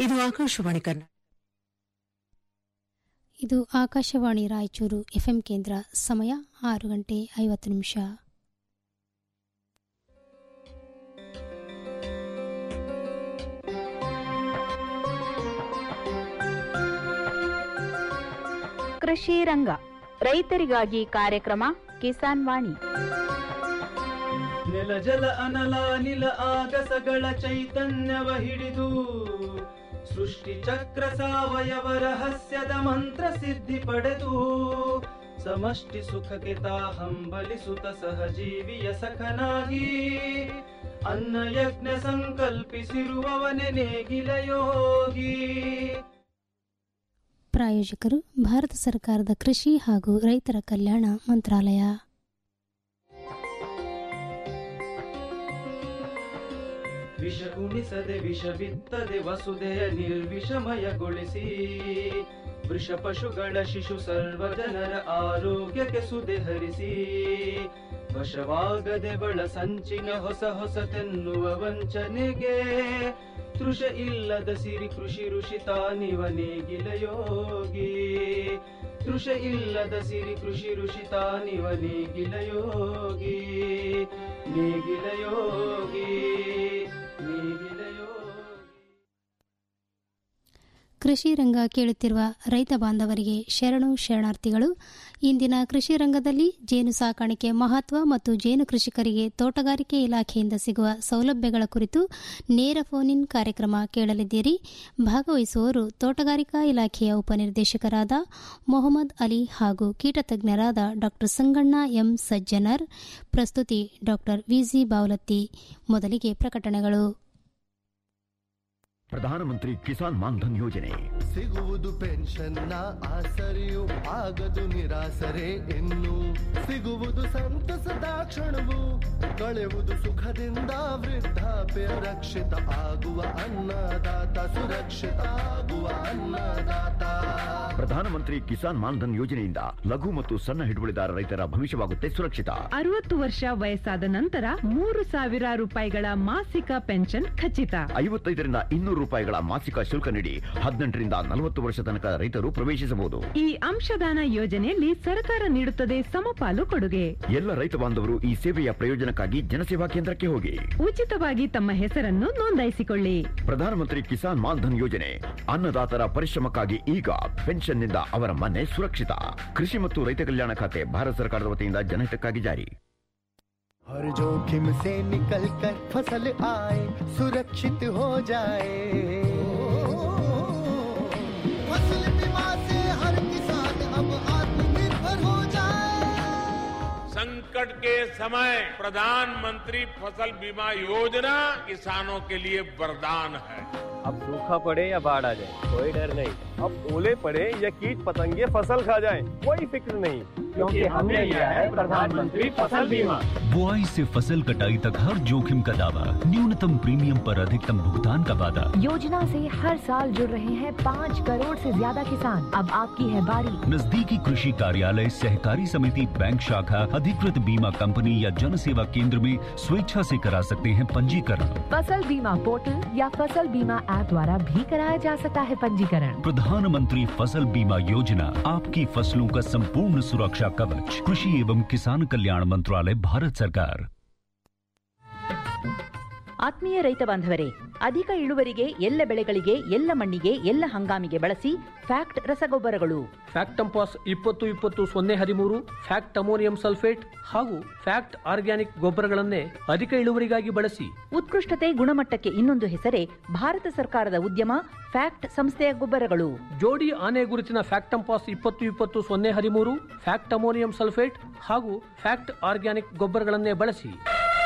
ಇದು ಆಕಾಶವಾಣಿ ಕನ್ನಡ ಇದು ಆಕಾಶವಾಣಿ ರಾಯಚೂರು ಎಫ್ಎಂ ಕೇಂದ್ರ ಸಮಯ ಆರು ಗಂಟೆ ಐವತ್ತು ನಿಮಿಷ ಕೃಷಿ ರಂಗ ರೈತರಿಗಾಗಿ ಕಾರ್ಯಕ್ರಮ ಕಿಸಾನ್ ವಾಣಿ ನೆಲ ಜಲ ಅನಲ ನಿಲ ಆಗಸಗಳ ಚೈತನ್ಯವ ಹಿಡಿದು ಸೃಷ್ಟಿ ಚಕ್ರ ಸಾವಯವ ರಹಸ್ಯದ ಮಂತ್ರ ಸಿದ್ಧಿ ಪಡೆದು ಸಮಷ್ಟಿ ಸುಖಕ್ಕೆ ತಾ ಹಂಬಲಿಸುತ್ತ ಸಹಜೀವಿಯ ಸಖನಾಗಿ ಅನ್ನ ಯಜ್ಞ ಸಂಕಲ್ಪಿಸಿರುವವನೆ ನೇಗಿಲ ಯೋಗಿ ಪ್ರಾಯೋಜಕರು ಭಾರತ ಸರ್ಕಾರದ ಕೃಷಿ ಹಾಗೂ ರೈತರ ಕಲ್ಯಾಣ ಮಂತ್ರಾಲಯ ವಿಷ ಉಣಿಸದೆ ವಿಷ ಬಿತ್ತದೆ ವಸುದೆಯ ನಿರ್ವಿಷಮಯಗೊಳಿಸಿ ವೃಷ ಪಶುಗಳ ಶಿಶು ಸರ್ವ ಜನರ ಆರೋಗ್ಯಕ್ಕೆ ಸುದೆ ಹರಿಸಿ ವಶವಾಗದೆ ಬಳ ಸಂಚಿನ ಹೊಸ ಹೊಸತೆನ್ನುವ ವಂಚನೆಗೆ ತೃಷ ಇಲ್ಲದ ಸಿರಿ ಕೃಷಿ ಋಷಿ ತಾನಿವ ನೇಗಿಲ ಯೋಗಿ ತೃಷ ಇಲ್ಲದ ಸಿರಿ ಕೃಷಿ ಋಷಿ ತಾನಿವ ನೇಗಿಲ ಯೋಗಿ ನೇಗಿಲ ಯೋಗಿ ನೇಗಿಲ ಯೋಗಿ ಕೃಷಿ ರಂಗ ಕೇಳುತ್ತಿರುವ ರೈತ ಬಾಂಧವರಿಗೆ ಶರಣು ಶರಣಾರ್ಥಿಗಳು ಇಂದಿನ ಕೃಷಿ ರಂಗದಲ್ಲಿ ಜೇನು ಸಾಕಾಣಿಕೆ ಮಹತ್ವ ಮತ್ತು ಜೇನು ಕೃಷಿಕರಿಗೆ ತೋಟಗಾರಿಕೆ ಇಲಾಖೆಯಿಂದ ಸಿಗುವ ಸೌಲಭ್ಯಗಳ ಕುರಿತು ನೇರ ಫೋನ್ ಇನ್ ಕಾರ್ಯಕ್ರಮ ಕೇಳಲಿದ್ದೀರಿ ಭಾಗವಹಿಸುವವರು ತೋಟಗಾರಿಕಾ ಇಲಾಖೆಯ ಉಪನಿರ್ದೇಶಕರಾದ ಮೊಹಮ್ಮದ್ ಅಲಿ ಹಾಗೂ ಕೀಟತಜ್ಞರಾದ ಡಾ ಸಂಗಣ್ಣ ಎಂ ಸಜ್ಜನರ್ ಪ್ರಸ್ತುತಿ ಡಾ ವಿಜಿ ಬಾವಲತ್ತಿ ಮೊದಲಿಗೆ ಪ್ರಕಟಣೆಗಳು ಪ್ರಧಾನಮಂತ್ರಿ ಕಿಸಾನ್ ಮಾನ್ಧನ್ ಯೋಜನೆ ಸಿಗುವುದು ಪೆನ್ಷನ್ನ ಆಸರೆಯು ಆಗದು ನಿರಾಸರೆ ಇನ್ನು ಸಿಗುವುದು ಸಂತಸದ ಕ್ಷಣವು ಕಳೆಯುವುದು ಸುಖದಿಂದ ವೃದ್ಧಾಪ್ಯ ರಕ್ಷಿತ ಆಗುವ ಅನ್ನದಾತ ಸುರಕ್ಷಿತ ಆಗುವ ಅನ್ನದಾತ ಪ್ರಧಾನಮಂತ್ರಿ ಕಿಸಾನ್ ಮಾನ್ಧನ್ ಯೋಜನೆಯಿಂದ ಲಘು ಮತ್ತು ಸಣ್ಣ ಹಿಡುವಳಿದಾರ ರೈತರ ಭವಿಷ್ಯವಾಗುತ್ತೆ ಸುರಕ್ಷಿತ ಅರವತ್ತು ವರ್ಷ ವಯಸ್ಸಾದ ನಂತರ ಮೂರು ಸಾವಿರ ರೂಪಾಯಿಗಳ ಮಾಸಿಕ ಪೆನ್ಷನ್ ಖಚಿತ ಐವತ್ತೈದರಿಂದ ಇನ್ನೂರು ರೂಪಾಯಿಗಳ ಮಾಸಿಕ ಶುಲ್ಕ ನೀಡಿ ಹದಿನೆಂಟರಿಂದ ನಲವತ್ತು ವರ್ಷ ತನಕ ರೈತರು ಪ್ರವೇಶಿಸಬಹುದು ಈ ಅಂಶದಾನ ಯೋಜನೆಯಲ್ಲಿ ಸರ್ಕಾರ ನೀಡುತ್ತದೆ ಸಮಪಾಲು ಕೊಡುಗೆ ಎಲ್ಲ ರೈತ ಬಾಂಧವರು ಈ ಸೇವೆಯ ಪ್ರಯೋಜನಕ್ಕಾಗಿ ಜನಸೇವಾ ಕೇಂದ್ರಕ್ಕೆ ಹೋಗಿ ಉಚಿತವಾಗಿ ತಮ್ಮ ಹೆಸರನ್ನು ನೋಂದಾಯಿಸಿಕೊಳ್ಳಿ ಪ್ರಧಾನಮಂತ್ರಿ ಕಿಸಾನ್ ಮಾನ್ಧನ್ ಯೋಜನೆ ಅನ್ನದಾತರ ಪರಿಶ್ರಮಕ್ಕಾಗಿ ಈಗ ಪೆನ್ಷನ್ನಿಂದ ಅವರ ಮನೆ ಸುರಕ್ಷಿತ ಕೃಷಿ ಮತ್ತು ರೈತ ಕಲ್ಯಾಣ ಖಾತೆ ಭಾರತ ಸರ್ಕಾರದ ವತಿಯಿಂದ ಜನಹಿತಕ್ಕಾಗಿ ಜಾರಿ हर जोखिम से निकल कर फसल आए सुरक्षित हो जाए फसल बीमा से हर किसान अब आत्मनिर्भर हो जाए संकट के समय प्रधानमंत्री फसल बीमा योजना किसानों के लिए वरदान है अब सूखा पड़े या बाढ़ आ जाए कोई डर नहीं अब ओले पड़े या कीट पतंगे फसल खा जाए कोई फिक्र नहीं क्योंकि हमने लिया है प्रधानमंत्री फसल बीमा बुआई से फसल कटाई तक हर जोखिम का दावा न्यूनतम प्रीमियम पर अधिकतम भुगतान का वादा योजना से हर साल जुड़ रहे हैं पाँच करोड़ से ज्यादा किसान अब आपकी है बारी नजदीकी कृषि कार्यालय सहकारी समिति बैंक शाखा अधिकृत बीमा कंपनी या जन सेवा केंद्र में स्वेच्छा से करा सकते हैं पंजीकरण फसल बीमा पोर्टल या फसल बीमा ऐप द्वारा भी कराया जा सकता है पंजीकरण प्रधानमंत्री फसल बीमा योजना आपकी फसलों का संपूर्ण सुरक्षा कवच कृषि एवं किसान कल्याण मंत्रालय भारत सरकार ಆತ್ಮೀಯ ರೈತ ಬಾಂಧವರೇ ಅಧಿಕ ಇಳುವರಿಗೆ ಎಲ್ಲ ಬೆಳೆಗಳಿಗೆ ಎಲ್ಲ ಮಣ್ಣಿಗೆ ಎಲ್ಲ ಹಂಗಾಮಿಗೆ ಬಳಸಿ ಫ್ಯಾಕ್ಟ್ ರಸಗೊಬ್ಬರಗಳು ಫ್ಯಾಕ್ಟ್ ಟಂಪಾಸ್ ಇಪ್ಪತ್ತು ಇಪ್ಪತ್ತು ಸೊನ್ನೆ ಹದಿಮೂರು ಫ್ಯಾಕ್ಟ್ ಅಮೋನಿಯಂ ಸಲ್ಫೇಟ್ ಹಾಗೂ ಫ್ಯಾಕ್ಟ್ ಆರ್ಗ್ಯಾನಿಕ್ ಗೊಬ್ಬರಗಳನ್ನೇ ಅಧಿಕ ಇಳುವರಿಗಾಗಿ ಬಳಸಿ ಉತ್ಕೃಷ್ಟತೆ ಗುಣಮಟ್ಟಕ್ಕೆ ಇನ್ನೊಂದು ಹೆಸರೇ ಭಾರತ ಸರ್ಕಾರದ ಉದ್ಯಮ ಫ್ಯಾಕ್ಟ್ ಸಂಸ್ಥೆಯ ಗೊಬ್ಬರಗಳು ಜೋಡಿ ಆನೆ ಗುರುತಿನ ಫ್ಯಾಕ್ಟ್ ಟಂಪಾಸ್ ಇಪ್ಪತ್ತು ಇಪ್ಪತ್ತು ಸೊನ್ನೆ ಹದಿಮೂರು ಫ್ಯಾಕ್ಟ್ ಅಮೋನಿಯಂ ಸಲ್ಫೇಟ್ ಹಾಗೂ ಫ್ಯಾಕ್ಟ್ ಆರ್ಗ್ಯಾನಿಕ್ ಗೊಬ್ಬರಗಳನ್ನೇ ಬಳಸಿ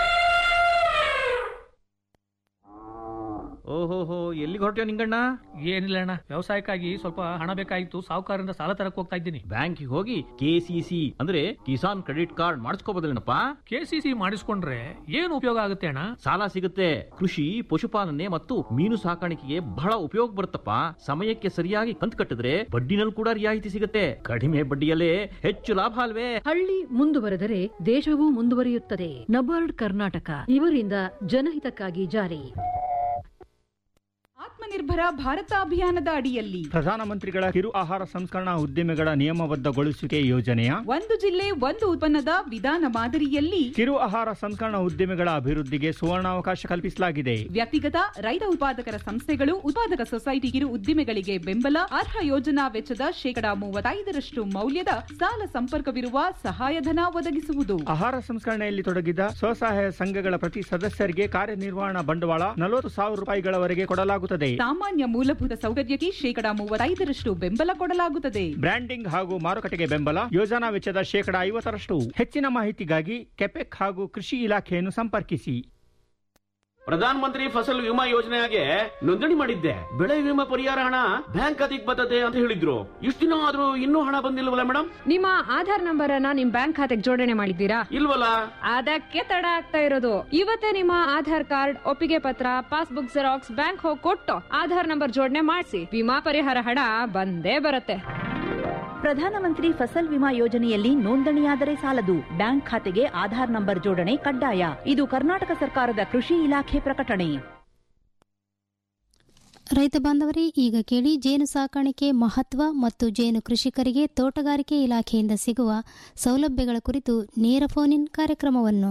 ಓಹೋಹೋ ಎಲ್ಲಿಗೆ ಹೊರಟ್ಯೋ ನಿಂಗಣ್ಣ ಏನಿಲ್ಲ ಅಣ್ಣ ವ್ಯವಸಾಯಕ್ಕಾಗಿ ಸ್ವಲ್ಪ ಹಣ ಬೇಕಾಗಿತ್ತು ಸಾಹುಕಾರರಿಂದ ಸಾಲ ತರಕ್ ಹೋಗ್ತಾ ಇದ್ದೀನಿ ಬ್ಯಾಂಕಿಗೆ ಹೋಗಿ ಕೆಸಿಸಿ ಅಂದ್ರೆ ಕಿಸಾನ್ ಕ್ರೆಡಿಟ್ ಕಾರ್ಡ್ ಮಾಡಿಸ್ಕೋಬೋದಿಲ್ಲಪ್ಪ ಕೆಸಿಸಿ ಮಾಡಿಸ್ಕೊಂಡ್ರೆ ಏನು ಉಪಯೋಗ ಆಗುತ್ತೆ ಅಣ್ಣ ಸಾಲ ಸಿಗುತ್ತೆ ಕೃಷಿ ಪಶುಪಾಲನೆ ಮತ್ತು ಮೀನು ಸಾಕಾಣಿಕೆಗೆ ಬಹಳ ಉಪಯೋಗ ಬರುತ್ತಪ್ಪ ಸಮಯಕ್ಕೆ ಸರಿಯಾಗಿ ಕಂತು ಕಟ್ಟಿದ್ರೆ ಬಡ್ಡಿನಲ್ಲಿ ಕೂಡ ರಿಯಾಯಿತಿ ಸಿಗುತ್ತೆ ಕಡಿಮೆ ಬಡ್ಡಿಯಲ್ಲೇ ಹೆಚ್ಚು ಲಾಭ ಅಲ್ವೇ ಹಳ್ಳಿ ಮುಂದುವರೆದರೆ ದೇಶವೂ ಮುಂದುವರಿಯುತ್ತದೆ ನಬಾರ್ಡ್ ಕರ್ನಾಟಕ ಇವರಿಂದ ಜನಹಿತಕ್ಕಾಗಿ ಜಾರಿ ಆತ್ಮನಿರ್ಭರ ಭಾರತ ಅಭಿಯಾನದ ಅಡಿಯಲ್ಲಿ ಪ್ರಧಾನಮಂತ್ರಿಗಳ ಕಿರು ಆಹಾರ ಸಂಸ್ಕರಣಾ ಉದ್ದಿಮೆಗಳ ನಿಯಮಬದ್ಧಗೊಳಿಸುವಿಕೆ ಯೋಜನೆಯ ಒಂದು ಜಿಲ್ಲೆ ಒಂದು ಉತ್ಪನ್ನದ ವಿಧಾನ ಮಾದರಿಯಲ್ಲಿ ಕಿರು ಆಹಾರ ಸಂಸ್ಕರಣಾ ಉದ್ದಿಮೆಗಳ ಅಭಿವೃದ್ಧಿಗೆ ಸುವರ್ಣಾವಕಾಶ ಕಲ್ಪಿಸಲಾಗಿದೆ ವ್ಯಕ್ತಿಗತ ರೈತ ಉತ್ಪಾದಕರ ಸಂಸ್ಥೆಗಳು ಉತ್ಪಾದಕ ಸೊಸೈಟಿ ಕಿರು ಉದ್ದಿಮೆಗಳಿಗೆ ಬೆಂಬಲ ಅರ್ಹ ಯೋಜನಾ ವೆಚ್ಚದ ಶೇಕಡಾ ಮೂವತ್ತೈದರಷ್ಟು ಮೌಲ್ಯದ ಸಾಲ ಸಂಪರ್ಕವಿರುವ ಸಹಾಯಧನ ಒದಗಿಸುವುದು ಆಹಾರ ಸಂಸ್ಕರಣೆಯಲ್ಲಿ ತೊಡಗಿದ ಸ್ವಸಹಾಯ ಸಂಘಗಳ ಪ್ರತಿ ಸದಸ್ಯರಿಗೆ ಕಾರ್ಯನಿರ್ವಹಣಾ ಬಂಡವಾಳ ನಲವತ್ತು ಸಾವಿರ ರೂಪಾಯಿಗಳವರೆಗೆ ಕೊಡಲಾಗುತ್ತದೆ ಸಾಮಾನ್ಯ ಮೂಲಭೂತ ಸೌಕರ್ಯಕ್ಕೆ ಶೇಕಡಾ ಮೂವತ್ತೈದರಷ್ಟು ಬೆಂಬಲ ಕೊಡಲಾಗುತ್ತದೆ ಬ್ರ್ಯಾಂಡಿಂಗ್ ಹಾಗೂ ಮಾರುಕಟ್ಟೆಗೆ ಬೆಂಬಲ ಯೋಜನಾ ವೆಚ್ಚದ ಶೇಕಡಾ ಐವತ್ತರಷ್ಟು ಹೆಚ್ಚಿನ ಮಾಹಿತಿಗಾಗಿ ಕೆಪೆಕ್ ಹಾಗೂ ಕೃಷಿ ಇಲಾಖೆಯನ್ನು ಸಂಪರ್ಕಿಸಿ ಪ್ರಧಾನ ಮಂತ್ರಿ ಫಸಲ್ ವಿಮಾ ಯೋಜನೆಗೆ ನೋಂದಣಿ ಮಾಡಿದ್ದೆ ಬೆಳೆ ವಿಮಾ ಪರಿಹಾರ ಹಣ ಬ್ಯಾಂಕ್ ಖಾತೆಗೆ ಬರ್ತದೆ ಅಂತ ಹೇಳಿದ್ರು ಇಷ್ಟು ದಿನ ಆದ್ರೂ ಇನ್ನೂ ಹಣ ಬಂದಿಲ್ವಲ್ಲ ಮೇಡಮ್ ನಿಮ್ಮ ಆಧಾರ್ ನಂಬರ್ ಅನ್ನ ನಿಮ್ ಬ್ಯಾಂಕ್ ಖಾತೆಗೆ ಜೋಡಣೆ ಮಾಡಿದ್ದೀರಾ ಇಲ್ವಲ್ಲ ಅದಕ್ಕೆ ತಡ ಆಗ್ತಾ ಇರೋದು ಇವತ್ತೇ ನಿಮ್ಮ ಆಧಾರ್ ಕಾರ್ಡ್ ಒಪ್ಪಿಗೆ ಪತ್ರ ಪಾಸ್ಬುಕ್ ಜೆರಾಕ್ಸ್ ಬ್ಯಾಂಕ್ ಹೋಗಿ ಕೊಟ್ಟು ಆಧಾರ್ ನಂಬರ್ ಜೋಡಣೆ ಮಾಡಿಸಿ ವಿಮಾ ಪರಿಹಾರ ಹಣ ಬಂದೇ ಬರುತ್ತೆ ಪ್ರಧಾನಮಂತ್ರಿ ಫಸಲ್ ವಿಮಾ ಯೋಜನೆಯಲ್ಲಿ ನೋಂದಣಿಯಾದರೆ ಸಾಲದು ಬ್ಯಾಂಕ್ ಖಾತೆಗೆ ಆಧಾರ್ ನಂಬರ್ ಜೋಡಣೆ ಕಡ್ಡಾಯ ಇದು ಕರ್ನಾಟಕ ಸರ್ಕಾರದ ಕೃಷಿ ಇಲಾಖೆ ಪ್ರಕಟಣೆ ರೈತ ಬಾಂಧವರೇ ಈಗ ಕೇಳಿ ಜೇನು ಸಾಕಾಣಿಕೆ ಮಹತ್ವ ಮತ್ತು ಜೇನು ಕೃಷಿಕರಿಗೆ ತೋಟಗಾರಿಕೆ ಇಲಾಖೆಯಿಂದ ಸಿಗುವ ಸೌಲಭ್ಯಗಳ ಕುರಿತು ನೇರ ಫೋನ್ ಇನ್ ಕಾರ್ಯಕ್ರಮವನ್ನು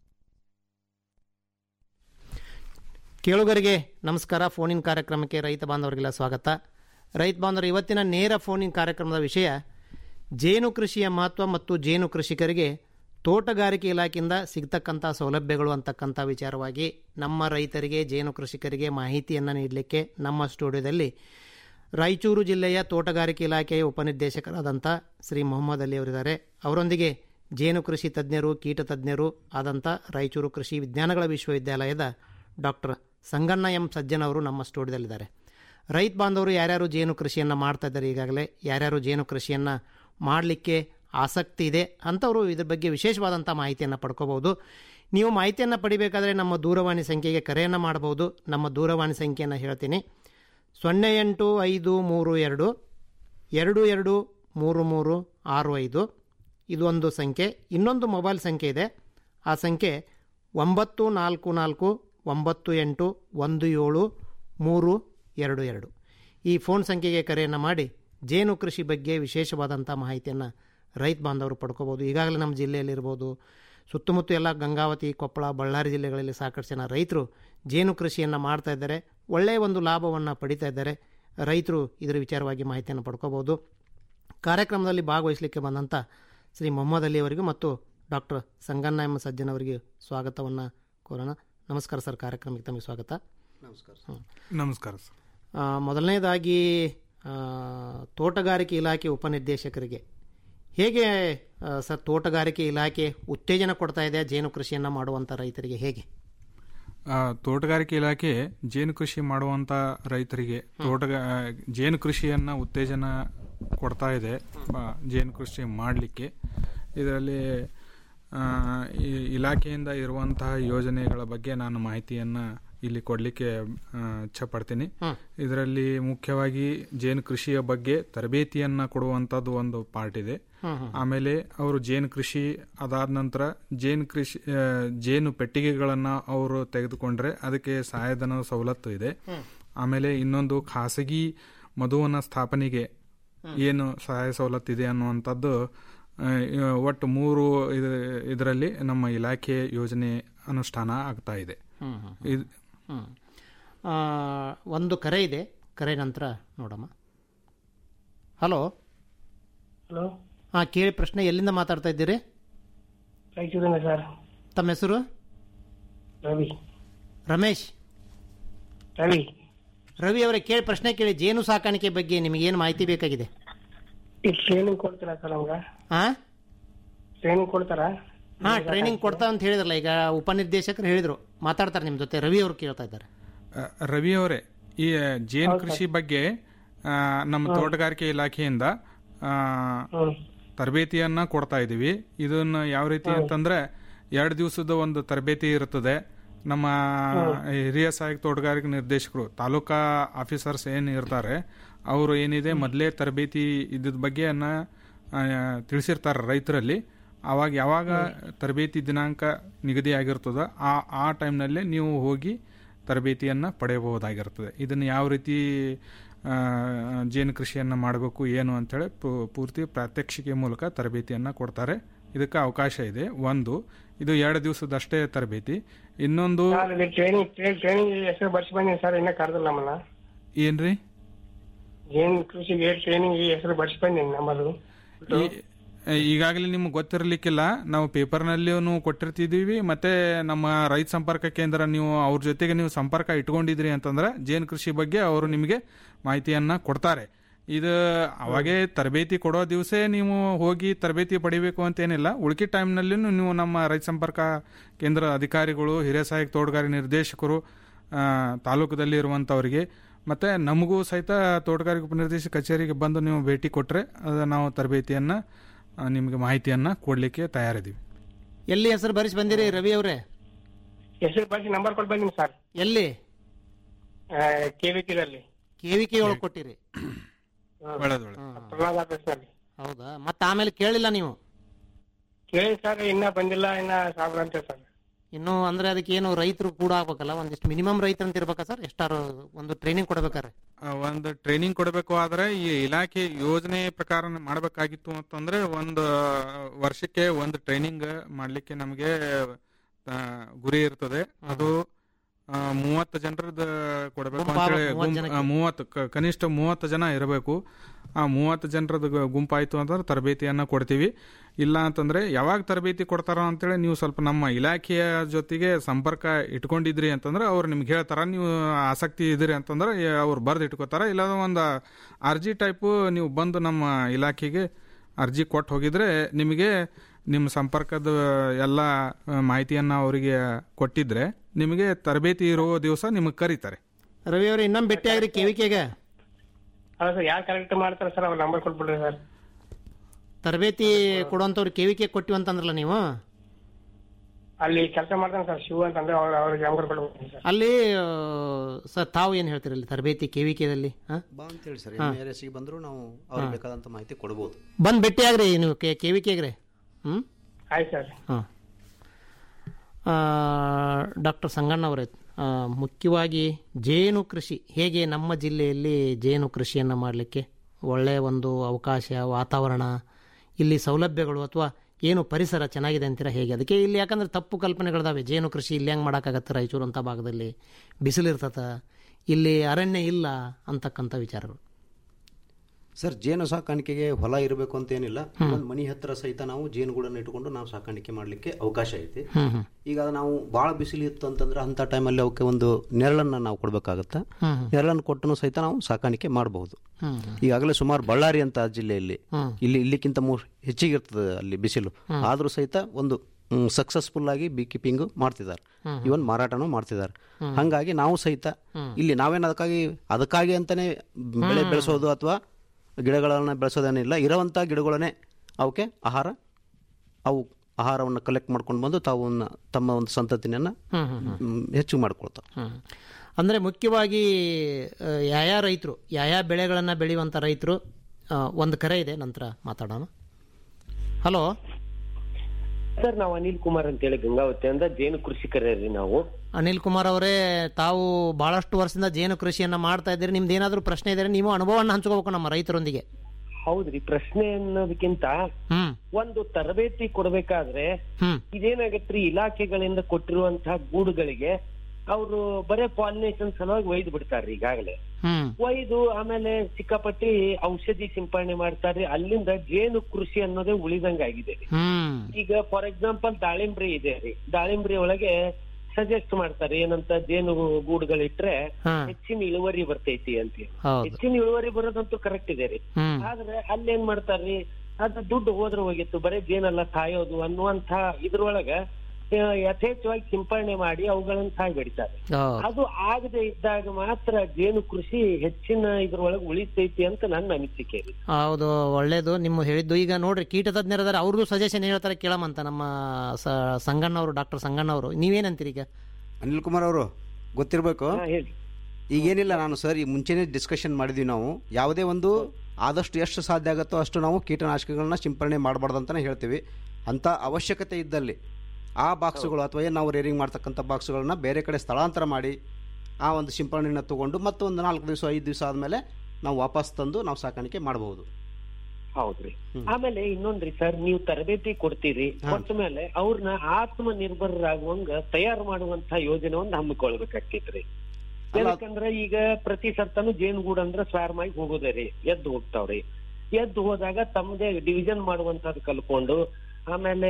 ಕೇಳುಗರಿಗೆ ನಮಸ್ಕಾರ ಫೋನಿನ್ ಕಾರ್ಯಕ್ರಮಕ್ಕೆ ರೈತ ಬಾಂಧವರಿಗೆಲ್ಲ ಸ್ವಾಗತ ರೈತ ಬಾಂಧವರು ಇವತ್ತಿನ ನೇರ ಫೋನಿನ್ ಕಾರ್ಯಕ್ರಮದ ವಿಷಯ ಜೇನು ಕೃಷಿಯ ಮಹತ್ವ ಮತ್ತು ಜೇನು ಕೃಷಿಕರಿಗೆ ತೋಟಗಾರಿಕೆ ಇಲಾಖೆಯಿಂದ ಸಿಗ್ತಕ್ಕಂಥ ಸೌಲಭ್ಯಗಳು ಅಂತಕ್ಕಂಥ ವಿಚಾರವಾಗಿ ನಮ್ಮ ರೈತರಿಗೆ ಜೇನು ಕೃಷಿಕರಿಗೆ ಮಾಹಿತಿಯನ್ನು ನೀಡಲಿಕ್ಕೆ ನಮ್ಮ ಸ್ಟುಡಿಯೋದಲ್ಲಿ ರಾಯಚೂರು ಜಿಲ್ಲೆಯ ತೋಟಗಾರಿಕೆ ಇಲಾಖೆಯ ಉಪನಿರ್ದೇಶಕರಾದಂಥ ಶ್ರೀ ಮೊಹಮ್ಮದ್ ಅಲಿ ಅವರಿದ್ದಾರೆ ಅವರೊಂದಿಗೆ ಜೇನು ಕೃಷಿ ತಜ್ಞರು ಕೀಟ ತಜ್ಞರು ಆದಂಥ ರಾಯಚೂರು ಕೃಷಿ ವಿಜ್ಞಾನಗಳ ವಿಶ್ವವಿದ್ಯಾಲಯದ ಡಾಕ್ಟರ್ ಸಂಗಣ್ಣ ಎಂ ಸಜ್ಜನ್ ಅವರು ನಮ್ಮ ಸ್ಟುಡಿಯೋದಲ್ಲಿದ್ದಾರೆ ರೈತ ಬಾಂಧವರು ಯಾರ್ಯಾರು ಜೇನು ಕೃಷಿಯನ್ನು ಮಾಡ್ತಾ ಇದ್ದಾರೆ ಈಗಾಗಲೇ ಯಾರ್ಯಾರು ಜೇನು ಕೃಷಿಯನ್ನು ಮಾಡಲಿಕ್ಕೆ ಆಸಕ್ತಿ ಇದೆ ಅಂಥವರು ಇದ್ರ ಬಗ್ಗೆ ವಿಶೇಷವಾದಂಥ ಮಾಹಿತಿಯನ್ನು ಪಡ್ಕೋಬಹುದು ನೀವು ಮಾಹಿತಿಯನ್ನು ಪಡಿಬೇಕಾದ್ರೆ ನಮ್ಮ ದೂರವಾಣಿ ಸಂಖ್ಯೆಗೆ ಕರೆಯನ್ನು ಮಾಡಬಹುದು ನಮ್ಮ ದೂರವಾಣಿ ಸಂಖ್ಯೆಯನ್ನು ಹೇಳ್ತೀನಿ ಸೊನ್ನೆ ಎಂಟು ಐದು ಮೂರು ಎರಡು ಎರಡು ಎರಡು ಮೂರು ಮೂರು ಆರು ಐದು ಇದು ಒಂದು ಸಂಖ್ಯೆ ಇನ್ನೊಂದು ಮೊಬೈಲ್ ಸಂಖ್ಯೆ ಇದೆ ಆ ಸಂಖ್ಯೆ ಒಂಬತ್ತು ನಾಲ್ಕು ನಾಲ್ಕು ಒಂಬತ್ತು ಎಂಟು ಒಂದು ಏಳು ಮೂರು ಎರಡು ಎರಡು ಈ ಫೋನ್ ಸಂಖ್ಯೆಗೆ ಕರೆಯನ್ನು ಮಾಡಿ ಜೇನು ಕೃಷಿ ಬಗ್ಗೆ ವಿಶೇಷವಾದಂಥ ಮಾಹಿತಿಯನ್ನು ರೈತ ಬಾಂಧವರು ಪಡ್ಕೋಬೋದು ಈಗಾಗಲೇ ನಮ್ಮ ಜಿಲ್ಲೆಯಲ್ಲಿರ್ಬೋದು ಸುತ್ತಮುತ್ತ ಎಲ್ಲ ಗಂಗಾವತಿ ಕೊಪ್ಪಳ ಬಳ್ಳಾರಿ ಜಿಲ್ಲೆಗಳಲ್ಲಿ ಸಾಕಷ್ಟು ಜನ ರೈತರು ಜೇನು ಕೃಷಿಯನ್ನು ಮಾಡ್ತಾ ಇದ್ದಾರೆ ಒಳ್ಳೆಯ ಒಂದು ಲಾಭವನ್ನು ಪಡಿತಾ ಇದ್ದಾರೆ ರೈತರು ಇದರ ವಿಚಾರವಾಗಿ ಮಾಹಿತಿಯನ್ನು ಪಡ್ಕೋಬೋದು ಕಾರ್ಯಕ್ರಮದಲ್ಲಿ ಭಾಗವಹಿಸಲಿಕ್ಕೆ ಬಂದಂಥ ಶ್ರೀ ಮೊಹಮ್ಮದ್ ಅಲಿ ಅವರಿಗೂ ಮತ್ತು ಡಾಕ್ಟರ್ ಸಂಗಣ್ಣ ಎಂ ಸಜ್ಜನ್ ಅವರಿಗೆ ಸ್ವಾಗತವನ್ನು ಕೋರೋಣ ನಮಸ್ಕಾರ ಸರ್ ಕಾರ್ಯಕ್ರಮಕ್ಕೆ ತಮಗೆ ಸ್ವಾಗತ ನಮಸ್ಕಾರ ಹ್ಮ್. ನಮಸ್ಕಾರ ಸರ್ ಆ, ಮೊದಲನೇದಾಗಿ ಆ, ತೋಟಗಾರಿಕೆ ಇಲಾಖೆ ಉಪನಿರ್ದೇಶಕರಿಗೆ ಹೇಗೆ ಆ, ಸರ್ ತೋಟಗಾರಿಕೆ ಇಲಾಖೆ ಉತ್ತೇಜನ ಕೊಡ್ತಾ ಇದೆ ಜೇನು ಕೃಷಿಯನ್ನು ಮಾಡುವಂಥ ರೈತರಿಗೆ ಹೇಗೆ ಆ, ತೋಟಗಾರಿಕೆ ಇಲಾಖೆ ಜೇನು ಕೃಷಿ ಮಾಡುವಂತ ರೈತರಿಗೆ ತೋಟಗ ಜೇನು ಕೃಷಿಯನ್ನ ಉತ್ತೇಜನ ಕೊಡ್ತಾ ಇದೆ ಆ, ಜೇನು ಕೃಷಿ ಮಾಡಲಿಕ್ಕೆ ಇದರಲ್ಲಿ ಆ, ಈ ಇಲಾಖೆಯಿಂದ ಇರುವಂತಹ ಯೋಜನೆಗಳ ಬಗ್ಗೆ ನಾನು ಮಾಹಿತಿಯನ್ನ ಇಲ್ಲಿ ಕೊಡಲಿಕ್ಕೆ ಇಚ್ಛಪಡ್ತೀನಿ ಇದರಲ್ಲಿ ಮುಖ್ಯವಾಗಿ ಜೇನು ಕೃಷಿಯ ಬಗ್ಗೆ ತರಬೇತಿಯನ್ನ ಕೊಡುವಂತದ್ದು ಒಂದು ಪಾರ್ಟ್ ಇದೆ ಹ್ಮ್, ಹ್ಮ್. ಆಮೇಲೆ ಅವರು ಜೇನು ಕೃಷಿ ಅದಾದ ನಂತರ ಜೇನು ಕೃಷಿ ಆ, ಜೇನು ಪೆಟ್ಟಿಗೆಗಳನ್ನ ಅವರು ತೆಗೆದುಕೊಂಡ್ರೆ ಅದಕ್ಕೆ ಸಹಾಯಧನ ಸವಲತ್ತು ಇದೆ ಹ್ಮ್. ಆಮೇಲೆ ಇನ್ನೊಂದು ಖಾಸಗಿ ಮಧುವನ ಸ್ಥಾಪನೆಗೆ ಏನು ಸಹಾಯ ಸವಲತ್ತಿದೆ ಅನ್ನುವಂಥದ್ದು ಆ, ಒಟ್ಟು ಮೂರು ಇದರಲ್ಲಿ ನಮ್ಮ ಇಲಾಖೆ ಯೋಜನೆ ಅನುಷ್ಠಾನ ಆಗ್ತಾ ಇದೆ ಹ್ಮ್, ಹ್ಮ್, ಇದ್- ಹ್ಮ್. ಆ, ಒಂದು ಕರೆ ಇದೆ ಕರೆ ನಂತರ ನೋಡಮ್ಮ ಹಲೋ ಹಲೋ ಹಾಂ ಕೇಳಿ ಪ್ರಶ್ನೆ ಎಲ್ಲಿಂದ ಮಾತಾಡ್ತಾ ಇದ್ದೀರಿ ರಾಯಚೂರಿಂದ ಸರ್ ತಮ್ಮ ಹೆಸರು ರವಿ ರಮೇಶ್ ರವಿ ರವಿ ಅವರೇ ಕೇಳಿ ಪ್ರಶ್ನೆ ಕೇಳಿ ಜೇನು ಸಾಕಾಣಿಕೆ ಬಗ್ಗೆ ನಿಮಗೇನು ಮಾಹಿತಿ ಬೇಕಾಗಿದೆ ಈ ಟ್ರೈನಿಂಗ್ ಕೊಡ್ತೀರಾ ಸರ್ ನಮ್ಗೆ ಹಾಂ ಟ್ರೈನಿಂಗ್ ಕೊಡ್ತಾರಾ ಹಾಂ ಟ್ರೈನಿಂಗ್ ಕೊಡ್ತಾ ಅಂತ ಹೇಳಿದ್ರಲ್ಲ ಈಗ ಉಪನಿರ್ದೇಶಕರು ಹೇಳಿದರು ಮಾತಾಡ್ತಾರೆ ನಿಮ್ಮ ಜೊತೆ ರವಿ ಅವರು ಕೇಳ್ತಾ ಇದ್ದಾರೆ ಆ, ರವಿ ಅವರೇ ಈ ಜೇನು ಕೃಷಿ ಬಗ್ಗೆ ಆ, ನಮ್ಮ ತೋಟಗಾರಿಕೆ ಇಲಾಖೆಯಿಂದ ಆ, ತರಬೇತಿಯನ್ನ ಕೊಡ್ತಾ ಇದ್ದೀವಿ ಇದನ್ನ ಯಾವ ರೀತಿ ಅಂತಂದ್ರೆ ಎರಡು ದಿವಸದ ಒಂದು ತರಬೇತಿ ಇರುತ್ತದೆ ನಮ್ಮ ಹಿರಿಯ ಸಹಾಯಕ ತೋಟಗಾರಿಕೆ ನಿರ್ದೇಶಕರು ತಾಲೂಕಾ ಆಫೀಸರ್ಸ್ ಏನು ಇರ್ತಾರೆ ಅವರು ಏನಿದೆ ಮೊದಲೇ ತರಬೇತಿ ಇದ್ದ ಬಗ್ಗೆ ತಿಳಿಸಿರ್ತಾರೆ ರೈತರಲ್ಲಿ ಅವಾಗ ಯಾವಾಗ ತರಬೇತಿ ದಿನಾಂಕ ನಿಗದಿ ಆಗಿರ್ತದ ಆ ಆ ಟೈಮ್ನಲ್ಲೇ ನೀವು ಹೋಗಿ ತರಬೇತಿಯನ್ನು ಪಡೆಯಬಹುದಾಗಿರ್ತದೆ ಇದನ್ನು ಯಾವ ರೀತಿ ಆ, ಜೇನು ಕೃಷಿಯನ್ನು ಮಾಡಬೇಕು ಏನು ಅಂತೇಳಿ ಪೂ- ಪೂರ್ತಿ ಪ್ರಾತ್ಯಕ್ಷಿಕೆ ಮೂಲಕ ತರಬೇತಿಯನ್ನು ಕೊಡ್ತಾರೆ ಇದಕ್ಕೆ ಅವಕಾಶ ಇದೆ ಒಂದು ಇದು ಎರಡು ದಿವಸದಷ್ಟೇ ತರಬೇತಿ ಇನ್ನೊಂದು ಸರ್ ಇಲ್ಲಿ ಟ್ರೈನಿಂಗ್ ಟ್ರೈನಿಂಗ್ ಹೆಸರು ಬರ್ಸಿ ಬಂದೀನಿ ಸರ್ ಇನ್ನ ಕರೆದಿಲ್ಲ ನಮ್ಮನ್ನ ಏನ್ರಿ ಜೇನ್ ಕೃಷಿಗೆ ಟ್ರೈನಿಂಗ್ ಹೆಸರು ಬರ್ಸಿ ಬಂದೀನಿ ನಮ್ಮದು ಈ- ಈಗಾಗಲೇ ನಿಮ್ಗೆ ಗೊತ್ತಿರಲಿಕ್ಕಿಲ್ಲ ನಾವು ಪೇಪರ್ನಲ್ಲಿಯೂ ಕೊಟ್ಟಿರ್ತಿದ್ದೀವಿ ಮತ್ತೆ ನಮ್ಮ ರೈತ ಸಂಪರ್ಕ ಕೇಂದ್ರ ನೀವು ಅವ್ರ ಜೊತೆಗೆ ನೀವು ಸಂಪರ್ಕ ಇಟ್ಕೊಂಡಿದ್ರಿ ಅಂತಂದ್ರೆ ಜೇನು ಕೃಷಿ ಬಗ್ಗೆ ಅವರು ನಿಮಗೆ ಮಾಹಿತಿಯನ್ನ ಕೊಡ್ತಾರೆ ಇದು ಅವಾಗೇ ತರಬೇತಿ ಕೊಡೋ ದಿವಸ ನೀವು ಹೋಗಿ ತರಬೇತಿ ಪಡಿಬೇಕು ಅಂತೇನಿಲ್ಲ ಉಳ್ಕಿ ಟೈಮ್ನಲ್ಲಿ ನೀವು ನಮ್ಮ ರೈತ ಸಂಪರ್ಕ ಕೇಂದ್ರ ಅಧಿಕಾರಿಗಳು ಹಿರಿಯ ಸಹಾಯಕ ತೋಟಗಾರಿ ನಿರ್ದೇಶಕರು ಆ, ತಾಲೂಕದಲ್ಲಿ ಇರುವಂಥವ್ರಿಗೆ ಮತ್ತು ನಮಗೂ ಸಹಿತ ತೋಟಗಾರಿಕೆ ಉಪನಿರ್ದೇಶಕ ಕಚೇರಿಗೆ ಬಂದು ನೀವು ಭೇಟಿ ಕೊಟ್ಟರೆ ನಾವು ತರಬೇತಿಯನ್ನು ನಿಮಗೆ ಮಾಹಿತಿಯನ್ನು ಕೊಡಲಿಕ್ಕೆ ತಯಾರಿದ್ದೀವಿ ಎಲ್ಲಿ ಹೆಸರು ಬರೆಸಿ ಬಂದಿರಿ ರವಿ ಅವರೇ ಹೆಸರು ಬರ್ಸಿ ನಂಬರ್ ಕೊಟ್ಟು ಬಂದೀನಿ ಸರ್ ಎಲ್ಲಿ ಕೆವಿಕಿದಲ್ಲಿ ಕೆವಿಕೆ ಒಳಗೆ ಕೊಟ್ಟಿರಿ ಒಳ್ಳೆದು ಪ್ರಹ್ಲಾದ್ ಆಫೀಸ್ನಲ್ಲಿ ಹೌದಾ ಮತ್ತೆ ಆಮೇಲೆ ಕೇಳಿಲ್ಲ ನೀವು ಕೇಳಿ ಸರ್ ಇನ್ನ ಬಂದಿಲ್ಲ ಇನ್ನ ಸಾವಿರ ಅಂತ ಸರ್ ಇನ್ನು ಅಂದ್ರೆ ಅದಕ್ಕೆ ಏನು ರೈತರು ಕೂಡ ಆಗ್ಬೇಕಲ್ಲ ಒಂದಿಷ್ಟು ಮಿನಿಮಮ್ ರೈತರು ಅಂತ ಇರ್ಬೇಕಾ ಸರ್ ಎಷ್ಟಾರು ಒಂದು ಟ್ರೈನಿಂಗ್ ಕೊಡ್ಬೇಕಾರೆ ಆ, ಒಂದು ಟ್ರೈನಿಂಗ್ ಕೊಡಬೇಕು ಆದ್ರೆ ಈ ಇಲಾಖೆ ಯೋಜನೆ ಪ್ರಕಾರ ಮಾಡಬೇಕಾಗಿತ್ತು ಅಂತಂದ್ರೆ ಒಂದು ವರ್ಷಕ್ಕೆ ಒಂದು ಟ್ರೈನಿಂಗ್ ಮಾಡ್ಲಿಕ್ಕೆ ನಮಗೆ ಆ, ಗುರಿ ಇರ್ತದೆ ಅದು ಆ, ಮೂವತ್ತು ಜನರದ್ದು ಕೊಡಬೇಕು ಗುಂಪು ಅಂತೇಳಿ ಆಗ್ಬೇಕು, ಮೂವತ್ತು ಗುಂಪು- ಜನಕ್ಕೆ. ಆ, ಮೂವತ್ತು ಕ- ಕನಿಷ್ಠ ಮೂವತ್ತು ಜನ ಇರಬೇಕು ಆ ಮೂವತ್ತು ಜನರದ್ದು ಗ- ಗುಂಪಾಯ್ತು ಅಂತಂದ್ರೆ ತರಬೇತಿಯನ್ನ ಕೊಡ್ತೀವಿ ಇಲ್ಲ ಅಂತಂದ್ರೆ ಯಾವಾಗ ತರಬೇತಿ ಕೊಡ್ತಾರ ಅಂತೇಳಿ ನೀವು ಸ್ವಲ್ಪ ನಮ್ಮ ಇಲಾಖೆಯ ಜೊತೆಗೆ ಸಂಪರ್ಕ ಇಟ್ಕೊಂಡಿದ್ರಿ ಅಂತಂದ್ರೆ ಅವ್ರು ನಿಮ್ಗೆ ಹೇಳ್ತಾರ ನೀವು ಆಸಕ್ತಿ ಇದ್ದೀರಿ ಅಂತಂದ್ರೆ ಯ- ಅವ್ರು ಬರ್ದು ಇಟ್ಕೋತಾರ ಇಲ್ಲ ಒಂದು ಅರ್ಜಿ ಟೈಪು ನೀವು ಬಂದು ನಮ್ಮ ಇಲಾಖೆಗೆ ಅರ್ಜಿ ಕೊಟ್ಟು ಹೋಗಿದ್ರೆ ನಿಮಗೆ ನಿಮ್ಮ ಸಂಪರ್ಕದ ಎಲ್ಲ ಆ, ಮಾಹಿತಿಯನ್ನ ಅವರಿಗೆ ಕೊಟ್ಟಿದ್ರೆ ನಿಮಗೆ ತರಬೇತಿ ಇರೋ ದಿವಸ ನಿಮಗೆ ಕರೀತಾರೆ ರವಿ ಅವ್ರೆ ಇನ್ನೊಮ್ಮೆ ಭೇಟಿ ಆಗ್ರಿ ಕೆವಿಕೆಗೆ ಅಲ್ಲ ಸರ್ ಯಾರು ಕರೆಕ್ಟ್ ಮಾಡ್ತಾರೆ ಸರ್ ಅವ್ರ ನಂಬರ್ ಕೊಟ್ಬಿಡ್ರಿ ಸರ್ ತರಬೇತಿ ಕೊಡುವಂತವ್ರು ಕೆವಿಕೆ ಕೊಟ್ಟಿವಿ ಅಂತಂದ್ರಲ್ಲ ನೀವು ಅಲ್ಲಿ ಕೆಲಸ ಮಾಡ್ತಾನೆ ಸರ್ ಶಿವ ಅಂತಂದ್ರೆ ಅವ್ರ ಅವ್ರಿಗೆ ನಂಬರ್ ಕೊಡ್ಬೇಕು ಸರ್ ಅಲ್ಲಿ ಆ, ಸರ್ ತಾವು ಏನು ಹೇಳ್ತೀರಿ ಅಲ್ಲಿ ತರಬೇತಿ ಕೆವಿಕೆದಲ್ಲಿ ಬಾ ಅಂತ ಹೇಳಿ ಸರ್ ಹಾ. ಎಮ್ ಆರ್ ಬಂದ್ರು ನಾವು ಅವ್ರಿಗೆ ಬೇಕಾದಂತ ಮಾಹಿತಿ ಕೊಡ್ಬೋದು ಬಂದು ಭೇಟಿ ಆಗ್ರಿ ನೀವು ಕೆ ಕೆವಿಕೆಗ್ರಿ ಹ್ಞೂ ಆಯ್ತು ಸರ್ ಹಾಂ ಡಾಕ್ಟರ್ ಸಂಗಣ್ಣ ಅವರೇ ಆ, ಮುಖ್ಯವಾಗಿ ಜೇನು ಕೃಷಿ ಹೇಗೆ ನಮ್ಮ ಜಿಲ್ಲೆಯಲ್ಲಿ ಜೇನು ಕೃಷಿಯನ್ನು ಮಾಡಲಿಕ್ಕೆ ಒಳ್ಳೆಯ ಒಂದು ಅವಕಾಶ ವಾತಾವರಣ ಇಲ್ಲಿ ಸೌಲಭ್ಯಗಳು ಅಥವಾ ಏನು ಪರಿಸರ ಚೆನ್ನಾಗಿದೆ ಅಂತೀರಾ ಹೇಗೆ ಅದಕ್ಕೆ ಇಲ್ಲಿ ಯಾಕಂದ್ರೆ ತಪ್ಪು ಕಲ್ಪನೆಗಳಿದಾವೆ ಜೇನು ಕೃಷಿ ಇಲ್ಲಿ ಹೆಂಗೆ ಮಾಡೋಕ್ಕಾಗತ್ತೆ ರಾಯಚೂರು ಅಂತ ಭಾಗದಲ್ಲಿ ಬಿಸಿಲಿರ್ತತ ಇಲ್ಲಿ ಅರಣ್ಯ ಇಲ್ಲ ಅಂತಕ್ಕಂಥ ವಿಚಾರಗಳು ಸರ್ ಜೇನು ಸಾಕಾಣಿಕೆಗೆ ಹೊಲ ಇರಬೇಕು ಅಂತ ಏನಿಲ್ಲ ಒಂದು ಮನಿ ಹತ್ರ ಸಹಿತ ನಾವು ಜೇನುಗೂಡನ್ನು ಇಟ್ಕೊಂಡು ನಾವು ಸಾಕಾಣಿಕೆ ಮಾಡಲಿಕ್ಕೆ ಅವಕಾಶ ಐತಿ ಹ್ಮ್ ಹ್ಮ್. ಈಗ ನಾವು ಭಾಳ ಬಿಸಿಲು ಇತ್ತು ಅಂತಂದ್ರೆ ಅಂತ ಟೈಮಲ್ಲಿ ಅವಕ್ಕೆ ಒಂದು ನೆರಳನ್ನು ನಾವು ಕೊಡಬೇಕಾಗತ್ತೆ ಹ್ಮ್ ಹ್ಮ್. ನೆರಳನ್ನು ಕೊಟ್ಟು ಸಹಿತ ನಾವು ಸಾಕಾಣಿಕೆ ಮಾಡಬಹುದು ಹ್ಮ್ ಹ್ಮ್. ಈಗಾಗಲೇ ಸುಮಾರು ಬಳ್ಳಾರಿ ಅಂತ ಜಿಲ್ಲೆಯಲ್ಲಿ ಹ್ಮ್. ಇಲ್ಲಿ ಇಲ್ಲಿಕ್ಕಿಂತ ಮೂ ಹೆಚ್ಚಿಗೆ ಇರ್ತದೆ ಅಲ್ಲಿ ಬಿಸಿಲು ಹ್ಮ್. ಆದರೂ ಸಹಿತ ಒಂದು ಸಕ್ಸಸ್ಫುಲ್ ಆಗಿ ಬಿ ಕೀಪಿಂಗ್ ಮಾಡ್ತಿದ್ದಾರೆ ಹ್ಮ್. ಇವನ್ ಮಾರಾಟನೂ ಮಾಡ್ತಿದ್ದಾರೆ ಹ್ಮ್. ಹಂಗಾಗಿ ನಾವು ಸಹಿತ ಹ್ಮ್. ಇಲ್ಲಿ ನಾವೇನು ಅದಕ್ಕಾಗಿ ಅದಕ್ಕಾಗಿ ಅಂತಾನೆ ಬೆಳೆ ಹ್ಮ್. ಬೆಳೆಸೋದು ಅಥವಾ ಗಿಡಗಳನ್ನ ಬೆಳೆಸೋದೇನಿಲ್ಲ ಇರೋವಂಥ ಗಿಡಗಳನ್ನೇ ಅವಕ್ಕೆ ಆಹಾರ ಅವು ಆಹಾರವನ್ನು ಕಲೆಕ್ಟ್ ಮಾಡ್ಕೊಂಡು ಬಂದು ತಾವು ಅವ್ನ ತಮ್ಮ ಒಂದು ಸಂತತಿನ ಹ್ಮ್ ಹ್ಮ್ ಹ್ಮ್. ಹೆಚ್ಚು ಮಾಡ್ಕೊಳ್ತಾವೆ ಹ್ಮ್. ಅಂದ್ರೆ ಮುಖ್ಯವಾಗಿ ಆ, ಯಾಯಾ ರೈತರು ಯಾಯಾ ಬೆಳೆಗಳನ್ನು ಬೆಳೆಯುವಂಥ ರೈತರು ಆ, ಒಂದು ಕರೆ ಇದೆ ನಂತರ ಮಾತಾಡೋಣ ಹಲೋ ಸರ್ ನಾವು ಅನಿಲ್ ಕುಮಾರ್ ಅಂತೇಳಿ ಗಂಗಾವತಿ ಅಂದ ಜೇನು ಕೃಷಿಕರೇ ನಾವು ಅನಿಲ್ ಕುಮಾರ್ ಅವರೇ ತಾವು ಬಹಳಷ್ಟು ವರ್ಷದಿಂದ ಜೇನು ಕೃಷಿಯನ್ನ ಮಾಡ್ತಾ ಇದ್ದೀರಿ ನಿಮ್ದು ಏನಾದರೂ ಪ್ರಶ್ನೆ ಇದ್ದರೆ ನೀವು ಅನುಭವವನ್ನು ಹಂಚ್ಕೋಬೇಕು ನಮ್ಮ ರೈತರೊಂದಿಗೆ ಹೌದ್ರಿ ಪ್ರಶ್ನೆ ಅನ್ನೋದಕ್ಕಿಂತ ಹ್ಮ್ ಒಂದು ತರಬೇತಿ ಕೊಡ್ಬೇಕಾದ್ರೆ ಹ್ಮ್ ಇದೇನಾಗತ್ರಿ ಇಲಾಖೆಗಳಿಂದ ಕೊಟ್ಟಿರುವಂತಹ ಗೂಡುಗಳಿಗೆ ಅವರು ಬರೇ ಪಾಲಿನೇಷನ್ ಸಲುವಾಗಿ ಒಯ್ದು ಬಿಡ್ತಾರ್ರಿ ಈಗಾಗಲೇ ಹ್ಮ್ ಒಯ್ದು ಆಮೇಲೆ ಸಿಕ್ಕಾಪಟ್ಟಿ ಔಷಧಿ ಸಿಂಪಡಣೆ ಮಾಡ್ತಾರ್ರಿ ಅಲ್ಲಿಂದ ಜೇನು ಕೃಷಿ ಅನ್ನೋದೇ ಉಳಿದಂಗಾಗಿದೆ ರೀ ಹ್ಮ್ ಈಗ ಫಾರ್ ಎಕ್ಸಾಂಪಲ್ ದಾಳಿಂಬ್ರಿ ಇದೆ ರೀ ದಾಳಿಂಬ್ರಿ ಒಳಗೆ ಸಜೆಸ್ಟ್ ಮಾಡ್ತಾರೆ ಏನಂತ ಜೇನು ಗೂಡುಗಳಿಟ್ರೆ ಹಾ. ಹೆಚ್ಚಿನ ಇಳುವರಿ ಬರ್ತೈತಿ ಅಂತ ಹೇಳಿ. ಹೌದು. ಹೆಚ್ಚಿನ ಇಳುವರಿ ಬರೋದಂತೂ ಕರೆಕ್ಟ್ ಇದೆ ರೀ ಹ್ಮ್. ಆದ್ರೆ ಅಲ್ಲೇನ್ ಮಾಡ್ತಾರ್ರಿ ಅದು ದುಡ್ಡು ಹೋದ್ರ ಹೋಗಿತ್ತು ಬರೀ ಜೇನೆಲ್ಲ ಸಾಯೋದು ಅನ್ನುವಂತ ಇದ್ರೊಳಗ ಆ, ಯಥೇಚ್ಛವಾಗಿ ಸಿಂಪಡಣೆ ಮಾಡಿ ಅವುಗಳನ್ನ ಸಾಯ್ ಬಿಡ್ತಾರೆ ಹೌದು. ಅದು ಆಗದೆ ಇದ್ದಾಗ ಮಾತ್ರ ಜೇನು ಕೃಷಿ ಹೆಚ್ಚಿನ ಇದ್ರೊಳಗೆ ಉಳಿತೈತಿ ಅಂತ ನನ್ನ ಅನಿಸಿಕೆ ರೀ ಹೌದು ಒಳ್ಳೇದು ನಿಮ್ಮ ಹೇಳಿದ್ದು ಈಗ ನೋಡ್ರಿ ಕೀಟ ತಜ್ಞರದಾರೆ ಅವ್ರದ್ದು ಸಜೆಷನ್ ಹೇಳ್ತಾರೆ ಕೇಳಮಂತ ನಮ್ಮ ಸ- ಸಂಗಣ್ಣವರು ಡಾಕ್ಟರ್ ಸಂಗಣ್ಣವರು ನೀವೇನಂತೀರಿ ಈಗ ಅನಿಲ್ ಕುಮಾರ್ ಅವರು ಗೊತ್ತಿರಬೇಕು ಈಗೇನಿಲ್ಲ ನಾನು ಸರ್ ಈ ಮುಂಚೆನೇ ಡಿಸ್ಕಷನ್ ಮಾಡಿದ್ವಿ ನಾವು ಯಾವುದೇ ಒಂದು ಆದಷ್ಟು ಎಷ್ಟು ಸಾಧ್ಯ ಆಗುತ್ತೋ ಅಷ್ಟು ನಾವು ಕೀಟನಾಶಕಗಳನ್ನ ಸಿಂಪರಣೆ ಮಾಡಬಾರ್ದು ಅಂತಲೇ ಹೇಳ್ತೀವಿ ಅಂಥ ಅವಶ್ಯಕತೆ ಇದ್ದಲ್ಲಿ ಆ ಬಾಕ್ಸ್ಗಳು ಅಥವಾ ಏನು ನಾವು ರೇರಿಂಗ್ ಮಾಡ್ತಕ್ಕಂಥ ಬಾಕ್ಸ್ಗಳನ್ನ ಬೇರೆ ಕಡೆ ಸ್ಥಳಾಂತರ ಮಾಡಿ ಆ ಒಂದು ಸಿಂಪರಣೆನ ತಗೊಂಡು ಮತ್ತೊಂದು ನಾಲ್ಕು ದಿವಸ ಐದು ದಿವಸ ಆದಮೇಲೆ ನಾವು ವಾಪಸ್ ತಂದು ನಾವು ಸಾಕಾಣಿಕೆ ಮಾಡಬಹುದು ಹೌದ್ರಿ ಆಮೇಲೆ ಇನ್ನೊಂದ್ರಿ ಸರ್ ನೀವು ತರಬೇತಿ ಕೊಡ್ತೀರಿ ಕೊಟ್ಟ ಮೇಲೆ ಅವ್ರನ್ನ ಆತ್ಮ ನಿರ್ಭರರಾಗುವಂಗ ತಯಾರು ಮಾಡುವಂತ ಯೋಜನೆ ಒಂದು ಹಮ್ಮಿಕೊಳ್ಬೇಕಾಗ್ತೈತ್ರಿ ಯಾಕಂದ್ರ ಈಗ ಪ್ರತಿ ಸರ್ತಾನು ಜೇನುಗೂಡು ಅಂದ್ರ ಸ್ವಾರ್ಮ್ ಆಗಿ ಹೋಗೋದೇ ರೀ ಎದ್ದು ಹೋಗ್ತಾವ್ರಿ ಎದ್ದು ಹೋದಾಗ ತಮ್ಮದೇ ಡಿವಿಷನ್ ಮಾಡುವಂತದ್ ಕಲ್ಕೊಂಡು ಆಮೇಲೆ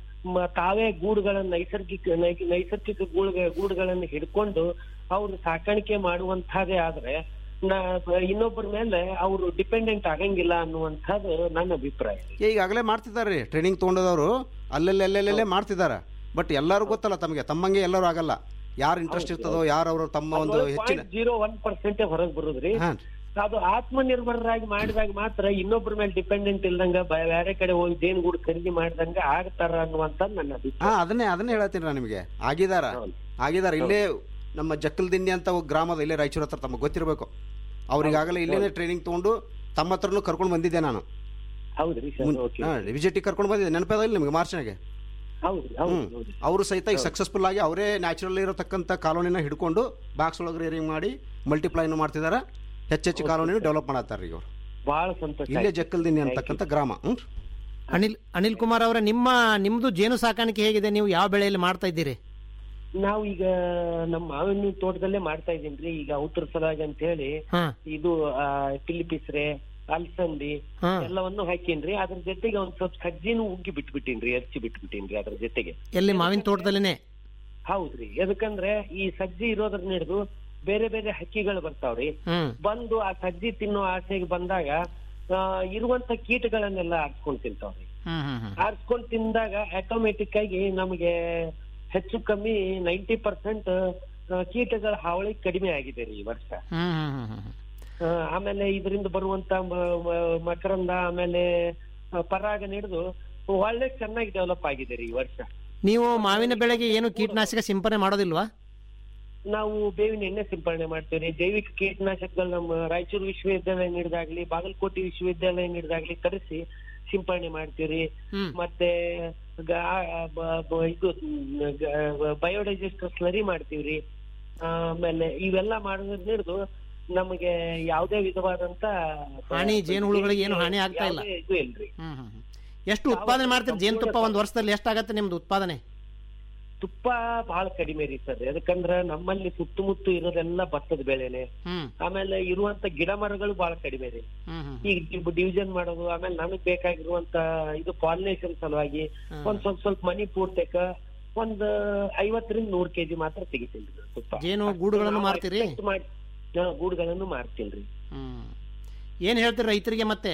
ಮ- ತಾವೇ ಗೂಡುಗಳನ್ನ ನೈಸರ್ಗಿಕ ನೈ- ನೈಸರ್ಗಿಕ ಗೂಡು ಗೂಡುಗಳನ್ನ ಹಿಡ್ಕೊಂಡು ಅವ್ರು ಸಾಕಾಣಿಕೆ ಮಾಡುವಂತಹದೇ ಆದ್ರೆ ನಾ- ಇನ್ನೊಬ್ಬರ ಮೇಲೆ ಅವರು ಡಿಪೆಂಡೆಂಟ್ ಆಗಂಗಿಲ್ಲ ಅನ್ನುವಂಥದ್ದು ನನ್ನ ಅಭಿಪ್ರಾಯ ಈಗಾಗಲೇ ಮಾಡ್ತಿದ್ದಾರೆ ರೀ ಟ್ರೈನಿಂಗ್ ತೊಗೊಂಡದವರು ಅಲ್ಲೆಲ್ಲಿ ಅಲ್ಲೆಲ್ಲೇ ಮಾಡ್ತಿದ್ದಾರೆ ಬಟ್ ಎಲ್ಲರೂ ಗೊತ್ತಲ್ಲ ತಮಗೆ ತಮ್ಮಂಗೆ ಎಲ್ಲರೂ ಆಗಲ್ಲ ಯಾರು ಇಂಟ್ರೆಸ್ಟ್ ಇರ್ತದೋ ಯಾರು ಅವರು ತಮ್ಮ ಒಂದು ಹೆಚ್ಚಿನ ಜೀರೋ ಒನ್ ಪರ್ಸೆಂಟ್ ಹೊರಗೆ ಬರುದ್ರಿ ಹಾ. ಅದು ಆತ್ಮನಿರ್ಭರರಾಗಿ ಮಾಡಿದಾಗ ಮಾತ್ರ ಇನ್ನೊಬ್ಬರ ಮೇಲೆ ಡಿಪೆಂಡೆಂಟ್ ಇಲ್ದಂಗ ಬ- ಬೇರೆ ಕಡೆ ಹೋಗಿ ಜೇನುಗೂಡು ಖರೀದಿ ಮಾಡ್ದಂಗ ಆಗ್ತಾರ ಅನ್ನುವಂತ ನನ್ನ ಅಭಿಪ್ರಾಯ ಹಾ ಅದನ್ನೇ ಅದನ್ನೇ ಹೇಳ್ತೀನಿ ನಾನು ನಿಮಗೆ ಆಗಿದಾರ ಆಗಿದಾರ ಇಲ್ಲೇ ನಮ್ಮ ಜಕ್ಕಲ್ದಿನ್ನಿ ಅಂತ ಒಬ್ಬ ಗ್ರಾಮದ ಇಲ್ಲೇ ರಾಯಚೂರು ಹತ್ರ ತಮಗೆ ಗೊತ್ತಿರಬೇಕು ಅವ್ರಿಗಾಗಲೇ ಇಲ್ಲೇನೆ ಟ್ರೈನಿಂಗ್ ತಗೊಂಡು ತಮ್ಮ ಹತ್ರನೂ ಕರ್ಕೊಂಡು ಬಂದಿದ್ದೆ ನಾನು ಹೌದ್ರಿ ಸರ್ ಓಕೆ ವಿಜಿಟಿಗೆ ಕರ್ಕೊಂಡು ಬಂದಿದ್ದೆ ನೆನಪದ ಇಲ್ಲ ನಿಮಗೆ ಮಾರ್ಚ್ನಾಗೆ ಹೌದ್ರಿ ಹೌದು ಹೌದು ಅವರು ಸಹಿತ ಈಗ ಸಕ್ಸಸ್ಫುಲ್ ಆಗಿ ಅವರೇ ನ್ಯಾಚುರಲ್ ಇರತಕ್ಕಂಥ ಕಾಲೋನಿನ ಹಿಡ್ಕೊಂಡು ಬಾಕ್ಸ್ ಒಳಗೆ ರೇರಿಂಗ್ ಮಾಡಿ ಮಲ್ಟಿಪ್ಲೈನು ಮಾಡ್ತಿದ್ದಾರೆ ಹೆಚ್ಚೆಚ್ಚು ಕಾಲೋನಿನ ಡೆವಲಪ್ ಮಾಡತ್ತಾರೆ ಈಗ ಅವರು ಬಹಳ ಸಂತೋಷ ಇಲ್ಲೇ ಆಯ್ತು. ಜಕ್ಕಲ್ದಿನ್ನಿ ಅಂತಕ್ಕಂಥ ಗ್ರಾಮ ಹ್ಮ್ ಅನಿಲ್ ಅನಿಲ್ ಕುಮಾರ್ ಅವರೇ ನಿಮ್ಮ ನಿಮ್ದು ಜೇನು ಸಾಕಾಣಿಕೆ ಹೇಗಿದೆ ನೀವು ಯಾವ ಬೆಳೆಯಲ್ಲಿ ಮಾಡ್ತಾ ಇದ್ದೀರಿ ನಾವು ಈಗ ನಮ್ಮ ಮಾವಿನ ತೋಟದಲ್ಲೇ ಮಾಡ್ತಾ ಇದೀನ್ರಿ ಈಗ ಔತರ ಸಲುವಾಗಿ ಅಂತ ಹೇಳಿ ಹಾ. ಇದು ಟಿಲಿಪಿಸ್ರೆ ಅಲ್ಸಂದಿ ಹಾ. ಎಲ್ಲವನ್ನು ಹಾಕೀನ್ರಿ ಅದ್ರ ಜೊತೆಗೆ ಒಂದ್ ಸ್ವಲ್ಪ ಸಜ್ಜಿನೂ ಉಗ್ಗಿ ಬಿಟ್ಬಿಟ್ಟಿನ್ರಿ ಹಚ್ಚಿ ಬಿಟ್ಬಿಟ್ಟಿನ್ರಿ ಅದ್ರ ಜೊತೆಗೆ ಎಲ್ಲಿ ಮಾವಿನ ತೋಟದಲ್ಲಿನೇ ಹೌದ್ರಿ ಯಾಕಂದ್ರೆ ಈ ಸಜ್ಜಿ ಇರೋದ್ರ ಹಿಡಿದು ಬೇರೆ ಬೇರೆ ಹಕ್ಕಿಗಳು ಬರ್ತಾವ್ರಿ ಹ್ಮ್ ಬಂದು ಆ ಸಜ್ಜಿ ತಿನ್ನೋ ಆಸೆಗೆ ಬಂದಾಗ ಆ, ಇರುವಂತ ಕೀಟಗಳನ್ನೆಲ್ಲ ಆರಿಸ್ಕೊಂಡ್ ತಿಂತಾವ್ರಿ ಹ್ಮ್ ಹ್ಮ್ ಹ್ಮ್ ಆರಿಸ್ಕೊಂಡ್ ತಿಂದಾಗ ಆಟೋಮೆಟಿಕ್ ಆಗಿ ನಮಗೆ ಹೆಚ್ಚು ಕಮ್ಮಿ ನೈಂಟಿ ಪರ್ಸೆಂಟ್ ಕೀಟಗಳ ಹಾವಳಿ ಕಡಿಮೆ ಆಗಿದೆ ರೀ ಈ ವರ್ಷ ಹ್ಮ್ ಹ್ಮ್ ಹ್ಮ್ ಹ್ಮ್ ಆ, ಆಮೇಲೆ ಇದರಿಂದ ಬರುವಂತ ಮ- ಮ- ಮಕರಂದ ಆಮೇಲೆ ಆ, ಪರಾಗ ಹಿಡಿದು ಒಳ್ಳೆ ಚೆನ್ನಾಗಿ ಡೆವಲಪ್ ಆಗಿದೆ ರೀ ಈ ವರ್ಷ ನೀವು ಮಾವಿನ ಬೆಳೆಗೆ ಏನು ಕೀಟನಾಶಕ ಸಿಂಪರಣೆ ಮಾಡೋದಿಲ್ವಾ ನಾವು ಬೇವಿನ ಎಣ್ಣೆ ಸಿಂಪರಣೆ ಮಾಡ್ತೇವೆ ಜೈವಿಕ ಕೀಟನಾಶಕಗಳು ನಮ್ಮ ರಾಯಚೂರು ವಿಶ್ವವಿದ್ಯಾಲಯ ನೀಡಿದಾಗ್ಲಿ ಬಾಗಲಕೋಟೆ ವಿಶ್ವವಿದ್ಯಾಲಯ ನೀಡಿದಾಗ್ಲಿ ತರಿಸಿ ಸಿಂಪರಣೆ ಮಾಡ್ತೀವಿ ಮತ್ತೆ ಗ- ಆ, ಬ- ಬ- ಇದು ಬಯೋಡೈಜೆಸ್ಟರ್ ಸ್ಲರಿ ಮಾಡ್ತೀವ್ರಿ ಆಮೇಲೆ ಇವೆಲ್ಲ ಮಾಡೋದ್ರಿಂದ ಹಿಡಿದು ನಮಗೆ ಯಾವುದೇ ವಿಧವಾದಂತ ಹಾನಿ ಜೇನುಹುಳುಗಳಿಗೆ ಏನು ಹಾನಿ ಆಗ್ತಾ ಇಲ್ಲ ಯಾವುದೇ ಇದು ಇಲ್ರಿ ಹ್ಮ್ ಹ್ಮ್ ಹ್ಮ್. ಎಷ್ಟು ಉತ್ಪಾದನೆ ಮಾಡ್ತೀರಿ ಜೇನುತುಪ್ಪ ಒಂದು ವರ್ಷದಲ್ಲಿ ಎಷ್ಟಾಗತ್ತೆ ನಿಮ್ದು ಉತ್ಪಾದನೆ ತುಪ್ಪ ಬಹಳ ಕಡಿಮೆ ರೀ ಸರ್ ಯಾಕಂದ್ರ ನಮ್ಮಲ್ಲಿ ಸುತ್ತಮುತ್ತ ಇರೋದೆಲ್ಲ ಭತ್ತದ ಬೆಳೆನೆ ಹ್ಮ್ ಆಮೇಲೆ ಇರುವಂತ ಗಿಡ ಮರಗಳು ಬಹಳ ಕಡಿಮೆ ರೀ ಹ್ಮ್ ಹ್ಮ್ ಈಗ ಡಿವಿಷನ್ ಮಾಡೋದು ಆಮೇಲೆ ನಮಗ್ ಬೇಕಾಗಿರುವಂತ ಇದು ಪಾಲಿನೇಷನ್ ಸಲುವಾಗಿ ಒಂದ್ ಸ್ವಲ್ಪ ಸ್ವಲ್ಪ ಮನಿ ಪೂರ್ತಕ ಒಂದ್ ಐವತ್ತರಿಂದ ನೂರ್ ಕೆಜಿ ಮಾತ್ರ ತೆಗಿತೀನಿ ರೀ ತುಪ್ಪ ಜೇನು ಗೂಡುಗಳನ್ನು ನಾವು ಮಾರ್ತೀರಿ? expect ಮಾಡಿ ಹಾ, ಗೂಡುಗಳನ್ನು ಮಾರ್ತೀನಿ ಹ್ಮ್ ಏನ್ ಹೇಳ್ತೀರಿ ರೈತರಿಗೆ ಮತ್ತೆ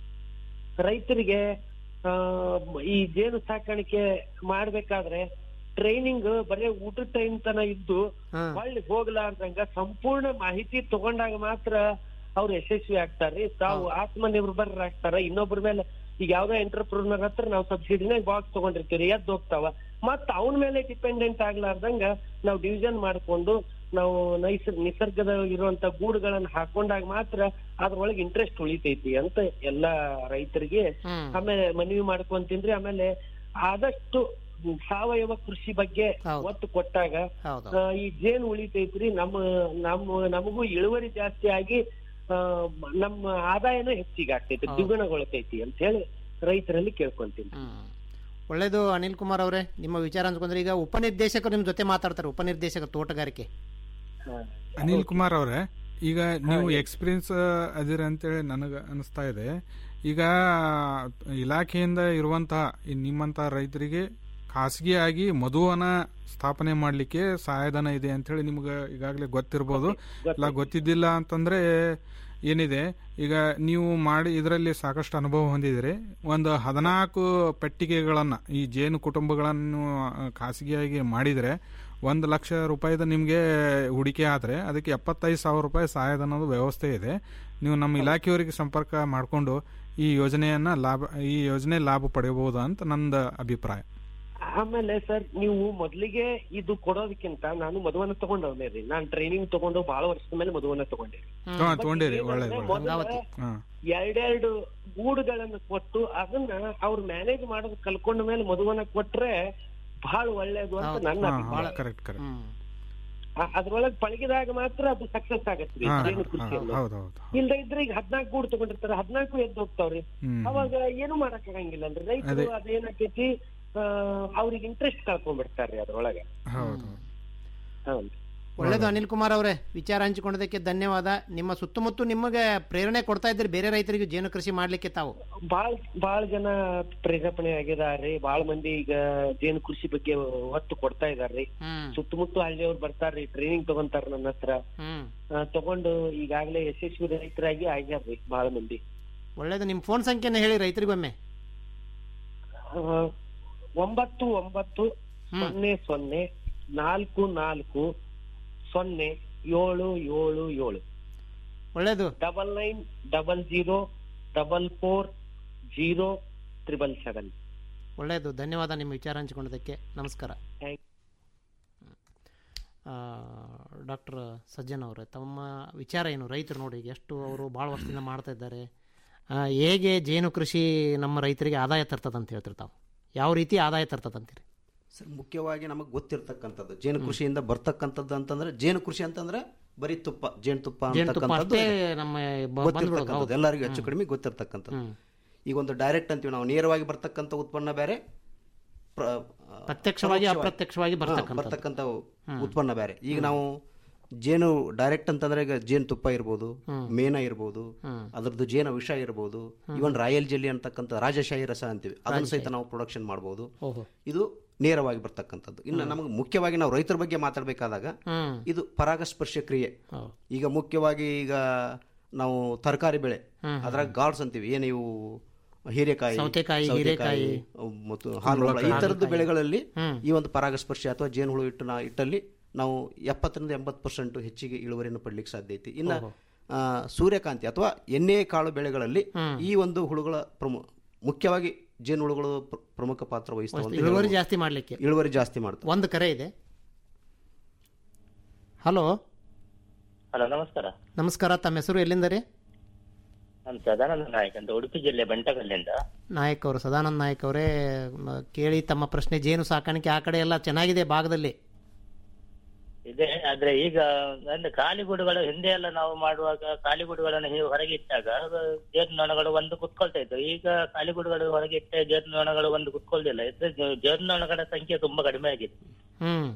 ರೈತರಿಗೆ ಆ, ಈ ಜೇನು ಸಾಕಾಣಿಕೆ ಮಾಡ್ಬೇಕಾದ್ರೆ ಟ್ರೈನಿಂಗ್ ಬರೀ ಊಟದ ಟೈಮ್ ತನ ಇದ್ದು ಹೊಳ್ಳಿ ಹೋಗ್ಲಾರ್ದಂಗ ಸಂಪೂರ್ಣ ಮಾಹಿತಿ ತಗೊಂಡಾಗ ಮಾತ್ರ ಅವ್ರು ಯಶಸ್ವಿ ಆಗ್ತಾರ್ರಿ ತಾವು ಆತ್ಮನಿರ್ಭರರಾಗ್ತಾರ ಇನ್ನೊಬ್ಬರ ಮೇಲೆ ಈಗ ಯಾವ್ದೋ ಎಂಟರ್ಪ್ರೂನರ್ ಹತ್ರ ನಾವು ಸಬ್ಸಿಡಿನಾಗ ಬಾಕ್ಸ್ ತಗೊಂಡಿರ್ತೀವಿ ಎದ್ದು ಹೋಗ್ತಾವ ಮತ್ತ ಅವನ ಮೇಲೆ ಡಿಪೆಂಡೆಂಟ್ ಆಗ್ಲಾರ್ದಂಗ ನಾವು ಡಿವಿಷನ್ ಮಾಡ್ಕೊಂಡು ನಾವು ನೈಸರ್ಗ ನಿಸರ್ಗದ ಇರುವಂತ ಗೂಡುಗಳನ್ನ ಹಾಕೊಂಡಾಗ ಮಾತ್ರ ಅದ್ರೊಳಗೆ ಇಂಟ್ರೆಸ್ಟ್ ಉಳಿತೈತಿ ಅಂತ ಎಲ್ಲಾ ರೈತರಿಗೆ ಆಮೇಲೆ ಮನವಿ ಮಾಡ್ಕೊಂತೀನ್ರಿ ಆಮೇಲೆ ಆದಷ್ಟು ಸಾವಯವ ಕೃಷಿ ಬಗ್ಗೆ ಒತ್ತು ಕೊಟ್ಟಾಗ ಆ, ಈ ಜೇನು ಉಳಿತೈತ್ರಿ ನಮ್ಮ ನಮ್ಮ ನಮಗೂ ಇಳುವರಿ ಜಾಸ್ತಿ ಆಗಿ ಆ, ನಮ್ಮ ಆದಾಯನೂ ಹೆಚ್ಚಿಗೆ ಆಗ್ತೈತಿ ದ್ವಿಗುಣಗೊಳ್ತೈತಿ ಅಂತ ಹೇಳಿ ರೈತರಲ್ಲಿ ಕೇಳ್ಕೊಂತೀನಿ ಒಳ್ಳೇದು ಅನಿಲ್ ಕುಮಾರ್ ಅವರೇ ನಿಮ್ಮ ವಿಚಾರ ಅಂದ್ಕೊಂಡ್ರೆ ಈಗ ಉಪನಿರ್ದೇಶಕರು ನಿಮ್ಮ ಜೊತೆ ಮಾತಾಡ್ತಾರೆ ಉಪನಿರ್ದೇಶಕರು ತೋಟಗಾರಿಕೆ ಅನಿಲ್ ಕುಮಾರ್ ಅವರೇ ಈಗ ನೀವು ಎಕ್ಸ್ಪೀರಿಯನ್ಸ್ ಅದಿರ ಅಂತೇಳಿ ನನಗೆ ಅನಿಸ್ತಾ ಇದೆ ಈಗ ಇಲಾಖೆಯಿಂದ ಇರುವಂತಹ ಈ ನಿಮ್ಮಂತ ರೈತರಿಗೆ ಖಾಸಗಿಯಾಗಿ ಮಧುವನ ಸ್ಥಾಪನೆ ಮಾಡಲಿಕ್ಕೆ ಸಹಾಯಧನ ಇದೆ ಅಂತೇಳಿ ನಿಮ್ಗೆ ಈಗಾಗಲೇ ಗೊತ್ತಿರ್ಬೋದು ಇಲ್ಲ ಗೊತ್ತಿದ್ದಿಲ್ಲ ಅಂತಂದ್ರೆ ಏನಿದೆ ಈಗ ನೀವು ಮಾಡಿ ಇದರಲ್ಲಿ ಸಾಕಷ್ಟು ಅನುಭವ ಹೊಂದಿದಿರಿ ಒಂದು ಹದಿನಾಲ್ಕು ಪೆಟ್ಟಿಗೆಗಳನ್ನು ಈ ಜೇನು ಕುಟುಂಬಗಳನ್ನು ಆ, ಖಾಸಗಿಯಾಗಿ ಮಾಡಿದರೆ ಒಂದು ಲಕ್ಷ ರೂಪಾಯಿದ ನಿಮಗೆ ಹೂಡಿಕೆ ಆದರೆ ಅದಕ್ಕೆ ಎಪ್ಪತ್ತೈದು ಸಾವಿರ ರೂಪಾಯಿ ಸಹಾಯಧನದ ವ್ಯವಸ್ಥೆ ಇದೆ ನೀವು ನಮ್ಮ ಇಲಾಖೆಯವರಿಗೆ ಸಂಪರ್ಕ ಮಾಡಿಕೊಂಡು ಈ ಯೋಜನೆಯನ್ನ ಲಾಭ ಈ ಯೋಜನೆ ಲಾಭ ಪಡೆಯಬಹುದು ಅಂತ ನಂದು ಅಭಿಪ್ರಾಯ ಆಮೇಲೆ ಸರ್ ನೀವು ಮೊದ್ಲಿಗೆ ಇದು ಕೊಡೋದಕ್ಕಿಂತ ನಾನು ಮದುವನ್ನ ತಗೊಂಡವನೇ ರೀ ನಾನ್ ಟ್ರೈನಿಂಗ್ ತಗೊಂಡು ಬಹಳ ವರ್ಷದ ಮೇಲೆ ಮದುವನ್ನ ತಗೊಂಡಿರಿ ಹಾ ತಗೊಂಡಿರಿ ಒಳ್ಳೆ ಒಳ್ಳೆ ಹಾ ಎರಡೆರಡು ಗೂಡುಗಳನ್ನ ಕೊಟ್ಟು ಅದನ್ನ ಅವ್ರು ಮ್ಯಾನೇಜ್ ಮಾಡೋದು ಕಲ್ಕೊಂಡ ಮೇಲೆ ಮದುವನ್ನ ಕೊಟ್ರೆ ಬಹಳ ಒಳ್ಳೇದು ಅಂತ ನನ್ನ ಅಭಿಪ್ರಾಯ ಕರೆಕ್ಟ್ ಕರೆಕ್ಟ್ ಆ- ಅದ್ರೊಳಗೆ ಪಳಗಿದಾಗ ಮಾತ್ರ ಅದು ಸಕ್ಸಸ್ ಆಗತ್ರಿ ಹಾ, ಜೇನು ಹಾ, ಕೃಷಿಯಲ್ಲಿ ಹೌದೌದು ಇಲ್ದ ಇದ್ರೆ ಈಗ ಹದ್ನಾಲ್ಕು ಗೂಡು ತಗೊಂಡಿರ್ತಾರೆ ಹದ್ನಾಲ್ಕು ಎದ್ದು ಹೋಗ್ತಾವ್ರಿ ಹ್ಮ್. ಅವಾಗ ಏನು ಮಾಡಕ್ ಆಗಂಗಿಲ್ಲ ಅಲ್ರಿ ರೈತರು ಅದೇ. ಅದೇನಾಕೈತಿ ಆ, ಅವ್ರಿಗೆ ಇಂಟ್ರೆಸ್ಟ್ ಕಳ್ಕೊಂಡ್ಬಿಡ್ತಾರ್ರಿ ಅದ್ರೊಳಗೆ ಹೌದು ಹೌದು ಒಳ್ಳೇದು ಅನಿಲ್ ಕುಮಾರ್ ಅವರೇ ವಿಚಾರ ಹಂಚಿಕೊಂಡದಕ್ಕೆ ಧನ್ಯವಾದ ನಿಮ್ಮ ಸುತ್ತಮುತ್ತ ನಿಮಗೆ ಪ್ರೇರಣೆ ಕೊಡ್ತಾ ಇದ್ದೀರಿ ಬೇರೆ ರೈತರಿಗೆ ಜೇನು ಕೃಷಿ ಮಾಡ್ಲಿಕ್ಕೆ ತಾವು ಬಾಳ್ ಬಾಳ್ ಜನ ಪ್ರೇರೇಪಣೆ ಆಗಿದಾರ್ರಿ ಬಾಳ್ ಮಂದಿ ಈಗ ಜೇನು ಕೃಷಿ ಬಗ್ಗೆ ಒತ್ತು ಕೊಡ್ತಾ ಇದಾರ್ರಿ ಸುತ್ತಮುತ್ತ ಹಳ್ಳಿಯವ್ರು ಬರ್ತಾರ್ರಿ ಟ್ರೈನಿಂಗ್ ತಗೊಂತಾರ ನನ್ನ ಹತ್ರ ಆ, ತಗೊಂಡು ಈಗಾಗಲೇ ಯಶಸ್ವಿ ರೈತರಾಗಿ ಆಗ್ಯಾರ್ರಿ ಬಾಳ ಮಂದಿ ಒಳ್ಳೇದು ನಿಮ್ಮ ಫೋನ್ ಸಂಖ್ಯೆನ ಹೇಳಿ ರೈತರಿಗೊಮ್ಮೆ ಆ, ಒಂಬತ್ತು ಒಂಬತ್ತು ಸೊನ್ನೆ ಸೊನ್ನೆ ನಾಲ್ಕು ನಾಲ್ಕು ಸೊನ್ನೆ ಏಳು ಏಳು ಏಳು ಒಳ್ಳೇದು double nine double zero double four zero triple seven ಒಳ್ಳೆಯದು ಧನ್ಯವಾದ ನಿಮ್ಮ ವಿಚಾರ ಹಂಚಿಕೊಂಡದಕ್ಕೆ ನಮಸ್ಕಾರ ಡಾಕ್ಟರ್ ಸಜ್ಜನ್ ಅವರೇ ತಮ್ಮ ವಿಚಾರ ಏನು ರೈತರು ನೋಡಿ ಈಗ ಎಷ್ಟು ಅವರು ಭಾಳ ವರ್ಷದಿಂದ ಮಾಡ್ತಾ ಇದ್ದಾರೆ ಆ, ಹೇಗೆ ಜೇನು ಕೃಷಿ ನಮ್ಮ ರೈತರಿಗೆ ಆದಾಯ ತರ್ತದೆ ಅಂತ ಹೇಳ್ತಾರೆ ತಾವು ಯಾವ ರೀತಿ ಆದಾಯ ತರ್ತದೆ ಅಂತೀರಿ ಸರ್ ಮುಖ್ಯವಾಗಿ ನಮಗೆ ಗೊತ್ತಿರ್ತಕ್ಕಂಥದ್ದು ಜೇನು ಕೃಷಿಯಿಂದ ಬರ್ತಕ್ಕಂಥದ್ದು ಅಂತಂದ್ರೆ ಜೇನು ಕೃಷಿ ಅಂತಂದ್ರೆ ಬರೀ ತುಪ್ಪ ಜೇನುತುಪ್ಪ ಜೇನುತುಪ್ಪ ಅಂತಕ್ಕಂಥದ್ದು ಅಷ್ಟೇ ಇದೆ. ನಮ್ಮ ಬ- ಗೊತ್ತಿರ್ತಕ್ಕಂಥದ್ದು ಬಂದ್ಬಿಡೋದು, ಹೌದು. ಎಲ್ಲರಿಗೂ ಹೆಚ್ಚು ಹ್ಮ್. ಕಡಿಮೆ ಗೊತ್ತಿರ್ತಕ್ಕಂಥದ್ದು ಈಗ ಒಂದು ಡೈರೆಕ್ಟ್ ಅಂತೀವಿ ನಾವು ನೇರವಾಗಿ ಬರ್ತಕ್ಕಂಥ ಉತ್ಪನ್ನ ಬೇರೆ ಪ್ರ- ಆ, ಪ್ರತ್ಯಕ್ಷವಾಗಿ, ಪರೋಕ್ಷವಾಗಿ- ಅಪ್ರತ್ಯಕ್ಷವಾಗಿ ಹಾ, ಬರ್ತಕ್ಕಂಥದ್ದು. ಬರ್ತಕ್ಕಂಥ ಹ್ಮ್. ಉತ್ಪನ್ನ ಬೇರೆ ಈಗ ನಾವು ಜೇನು ಡೈರೆಕ್ಟ್ ಅಂತಂದ್ರೆ ಈಗ ಜೇನು ತುಪ್ಪ ಇರ್ಬೋದು ಹ್ಮ್. ಮೇನ ಇರ್ಬೋದು ಹ್ಮ್. ಅದ್ರದ್ದು ಜೇನು ವಿಷ ಇರ್ಬೋದು ಇವನ್ ರಾಯಲ್ ಜೆಲ್ಲಿ ಅಂತಕ್ಕಂಥ ರಾಜಶಾಹಿ ರಸ ಅಂತೀವಿ ಅದನ್ನು ಸಹಿತ ನಾವು ಪ್ರೊಡಕ್ಷನ್ ಮಾಡ್ಬೋದು ಓಹೋ. ಇದು ನೇರವಾಗಿ ಬರ್ತಕ್ಕಂಥದ್ದು ಇನ್ನು ನಮಗೆ ಮುಖ್ಯವಾಗಿ ನಾವು ರೈತರ ಬಗ್ಗೆ ಮಾತಾಡಬೇಕಾದಾಗ ಹ್ಮ್. ಇದು ಪರಾಗಸ್ಪರ್ಶ ಕ್ರಿಯೆ ಹೌದು. ಈಗ ಮುಖ್ಯವಾಗಿ ಈಗ ನಾವು ತರಕಾರಿ ಬೆಳೆ ಹ್ಮ್. ಅದ್ರಾಗ ಗಾರ್ಡ್ಸ್ ಅಂತೀವಿ ಏನು ಇವು ಹೀರೆಕಾಯಿ ಸೌತೆಕಾಯಿ, ಹೀರೆಕಾಯಿ, ಮತ್ತು ಹಾಲು ಈ ಕುಂಬಳಕಾಯಿ. ಥರದ್ದು ಬೆಳೆಗಳಲ್ಲಿ ಹ್ಮ್. ಈ ಒಂದು ಪರಾಗಸ್ಪರ್ಶ ಅಥವಾ ಜೇನುಹುಳು ಇಟ್ಟು ನಾ ಇಟ್ಟಲ್ಲಿ ನಾವು ಎಪ್ಪತ್ತರಿಂದ ಎಂಬತ್ತು ಪರ್ಸೆಂಟ್ ಹೆಚ್ಚಿಗೆ ಇಳುವರಿಯನ್ನು ಪಡ್ಲಿಕ್ಕೆ ಸಾಧ್ಯ ಐತಿ ಇನ್ನು ಓಹೋ. ಆ, ಸೂರ್ಯಕಾಂತಿ ಅಥವಾ ಎಣ್ಣೆ ಕಾಳು ಬೆಳೆಗಳಲ್ಲಿ ಈ ಒಂದು ಹುಳುಗಳ ಪ್ರಮು ಮುಖ್ಯವಾಗಿ ಜೇನುಹುಳುಗಳು ಪ್ರ- ಪ್ರಮುಖ ಪಾತ್ರ ವಹಿಸ್ತಾವೆ ಅಂತ ಇಳುವರಿ ಹೇಳ್ಬೋದು. ಜಾಸ್ತಿ ಮಾಡ್ಲಿಕ್ಕೆ ಇಳುವರಿ ಜಾಸ್ತಿ ಮಾಡ್ತಾವೆ ಒಂದು ಕರೆ ಇದೆ ಹಲೋ ಹಲೋ ನಮಸ್ಕಾರ ನಮಸ್ಕಾರ ತಮ್ಮ ಹೆಸರು ಎಲ್ಲಿಂದ ರೀ ನಾನು ಸದಾನಂದ ನಾಯಕ್ ಅಂತ ಉಡುಪಿ ಜಿಲ್ಲೆ ಬಂಟಕಲ್ಲಿಂದ ನಾಯಕ್ ಅವರು ಸದಾನಂದ ನಾಯಕ್ ಅವರೇ ಮ, ಕೇಳಿ ತಮ್ಮ ಪ್ರಶ್ನೆ ಜೇನು ಸಾಕಾಣಿಕೆ ಆ ಕಡೆ ಎಲ್ಲ ಚೆನ್ನಾಗಿದೆ ಭಾಗದಲ್ಲಿ ಇದೆ ಆದ್ರೆ ಈಗ ಅಂದ್ರೆ ಕಾಲಿಗೂಡುಗಳು ಹಿಂದೆ ಎಲ್ಲ ನಾವು ಮಾಡುವಾಗ ಕಾಲಿಗೂಡುಗಳನ್ನು ಹೀಗೆ ಹೊರಗೆ ಇಟ್ಟಾಗ ಅದು ಜೇನುನೊಣಗಳು ಒಂದು ಕುತ್ಕೊಳ್ತಾ ಇತ್ತು ಈಗ ಕಾಲಿಗೂಡುಗಳು ಹೊರಗೆ ಇಟ್ಟ ಜೇನುನೊಣಗಳು ಒಂದು ಕುತ್ಕೊಳ್ದಿಲ್ಲ ಇದ್ರೆ ಜೇ- ಜೇನುನೊಣಗಳ ಸಂಖ್ಯೆ ತುಂಬಾ ಕಡಿಮೆ ಆಗಿದೆ ಹ್ಮ್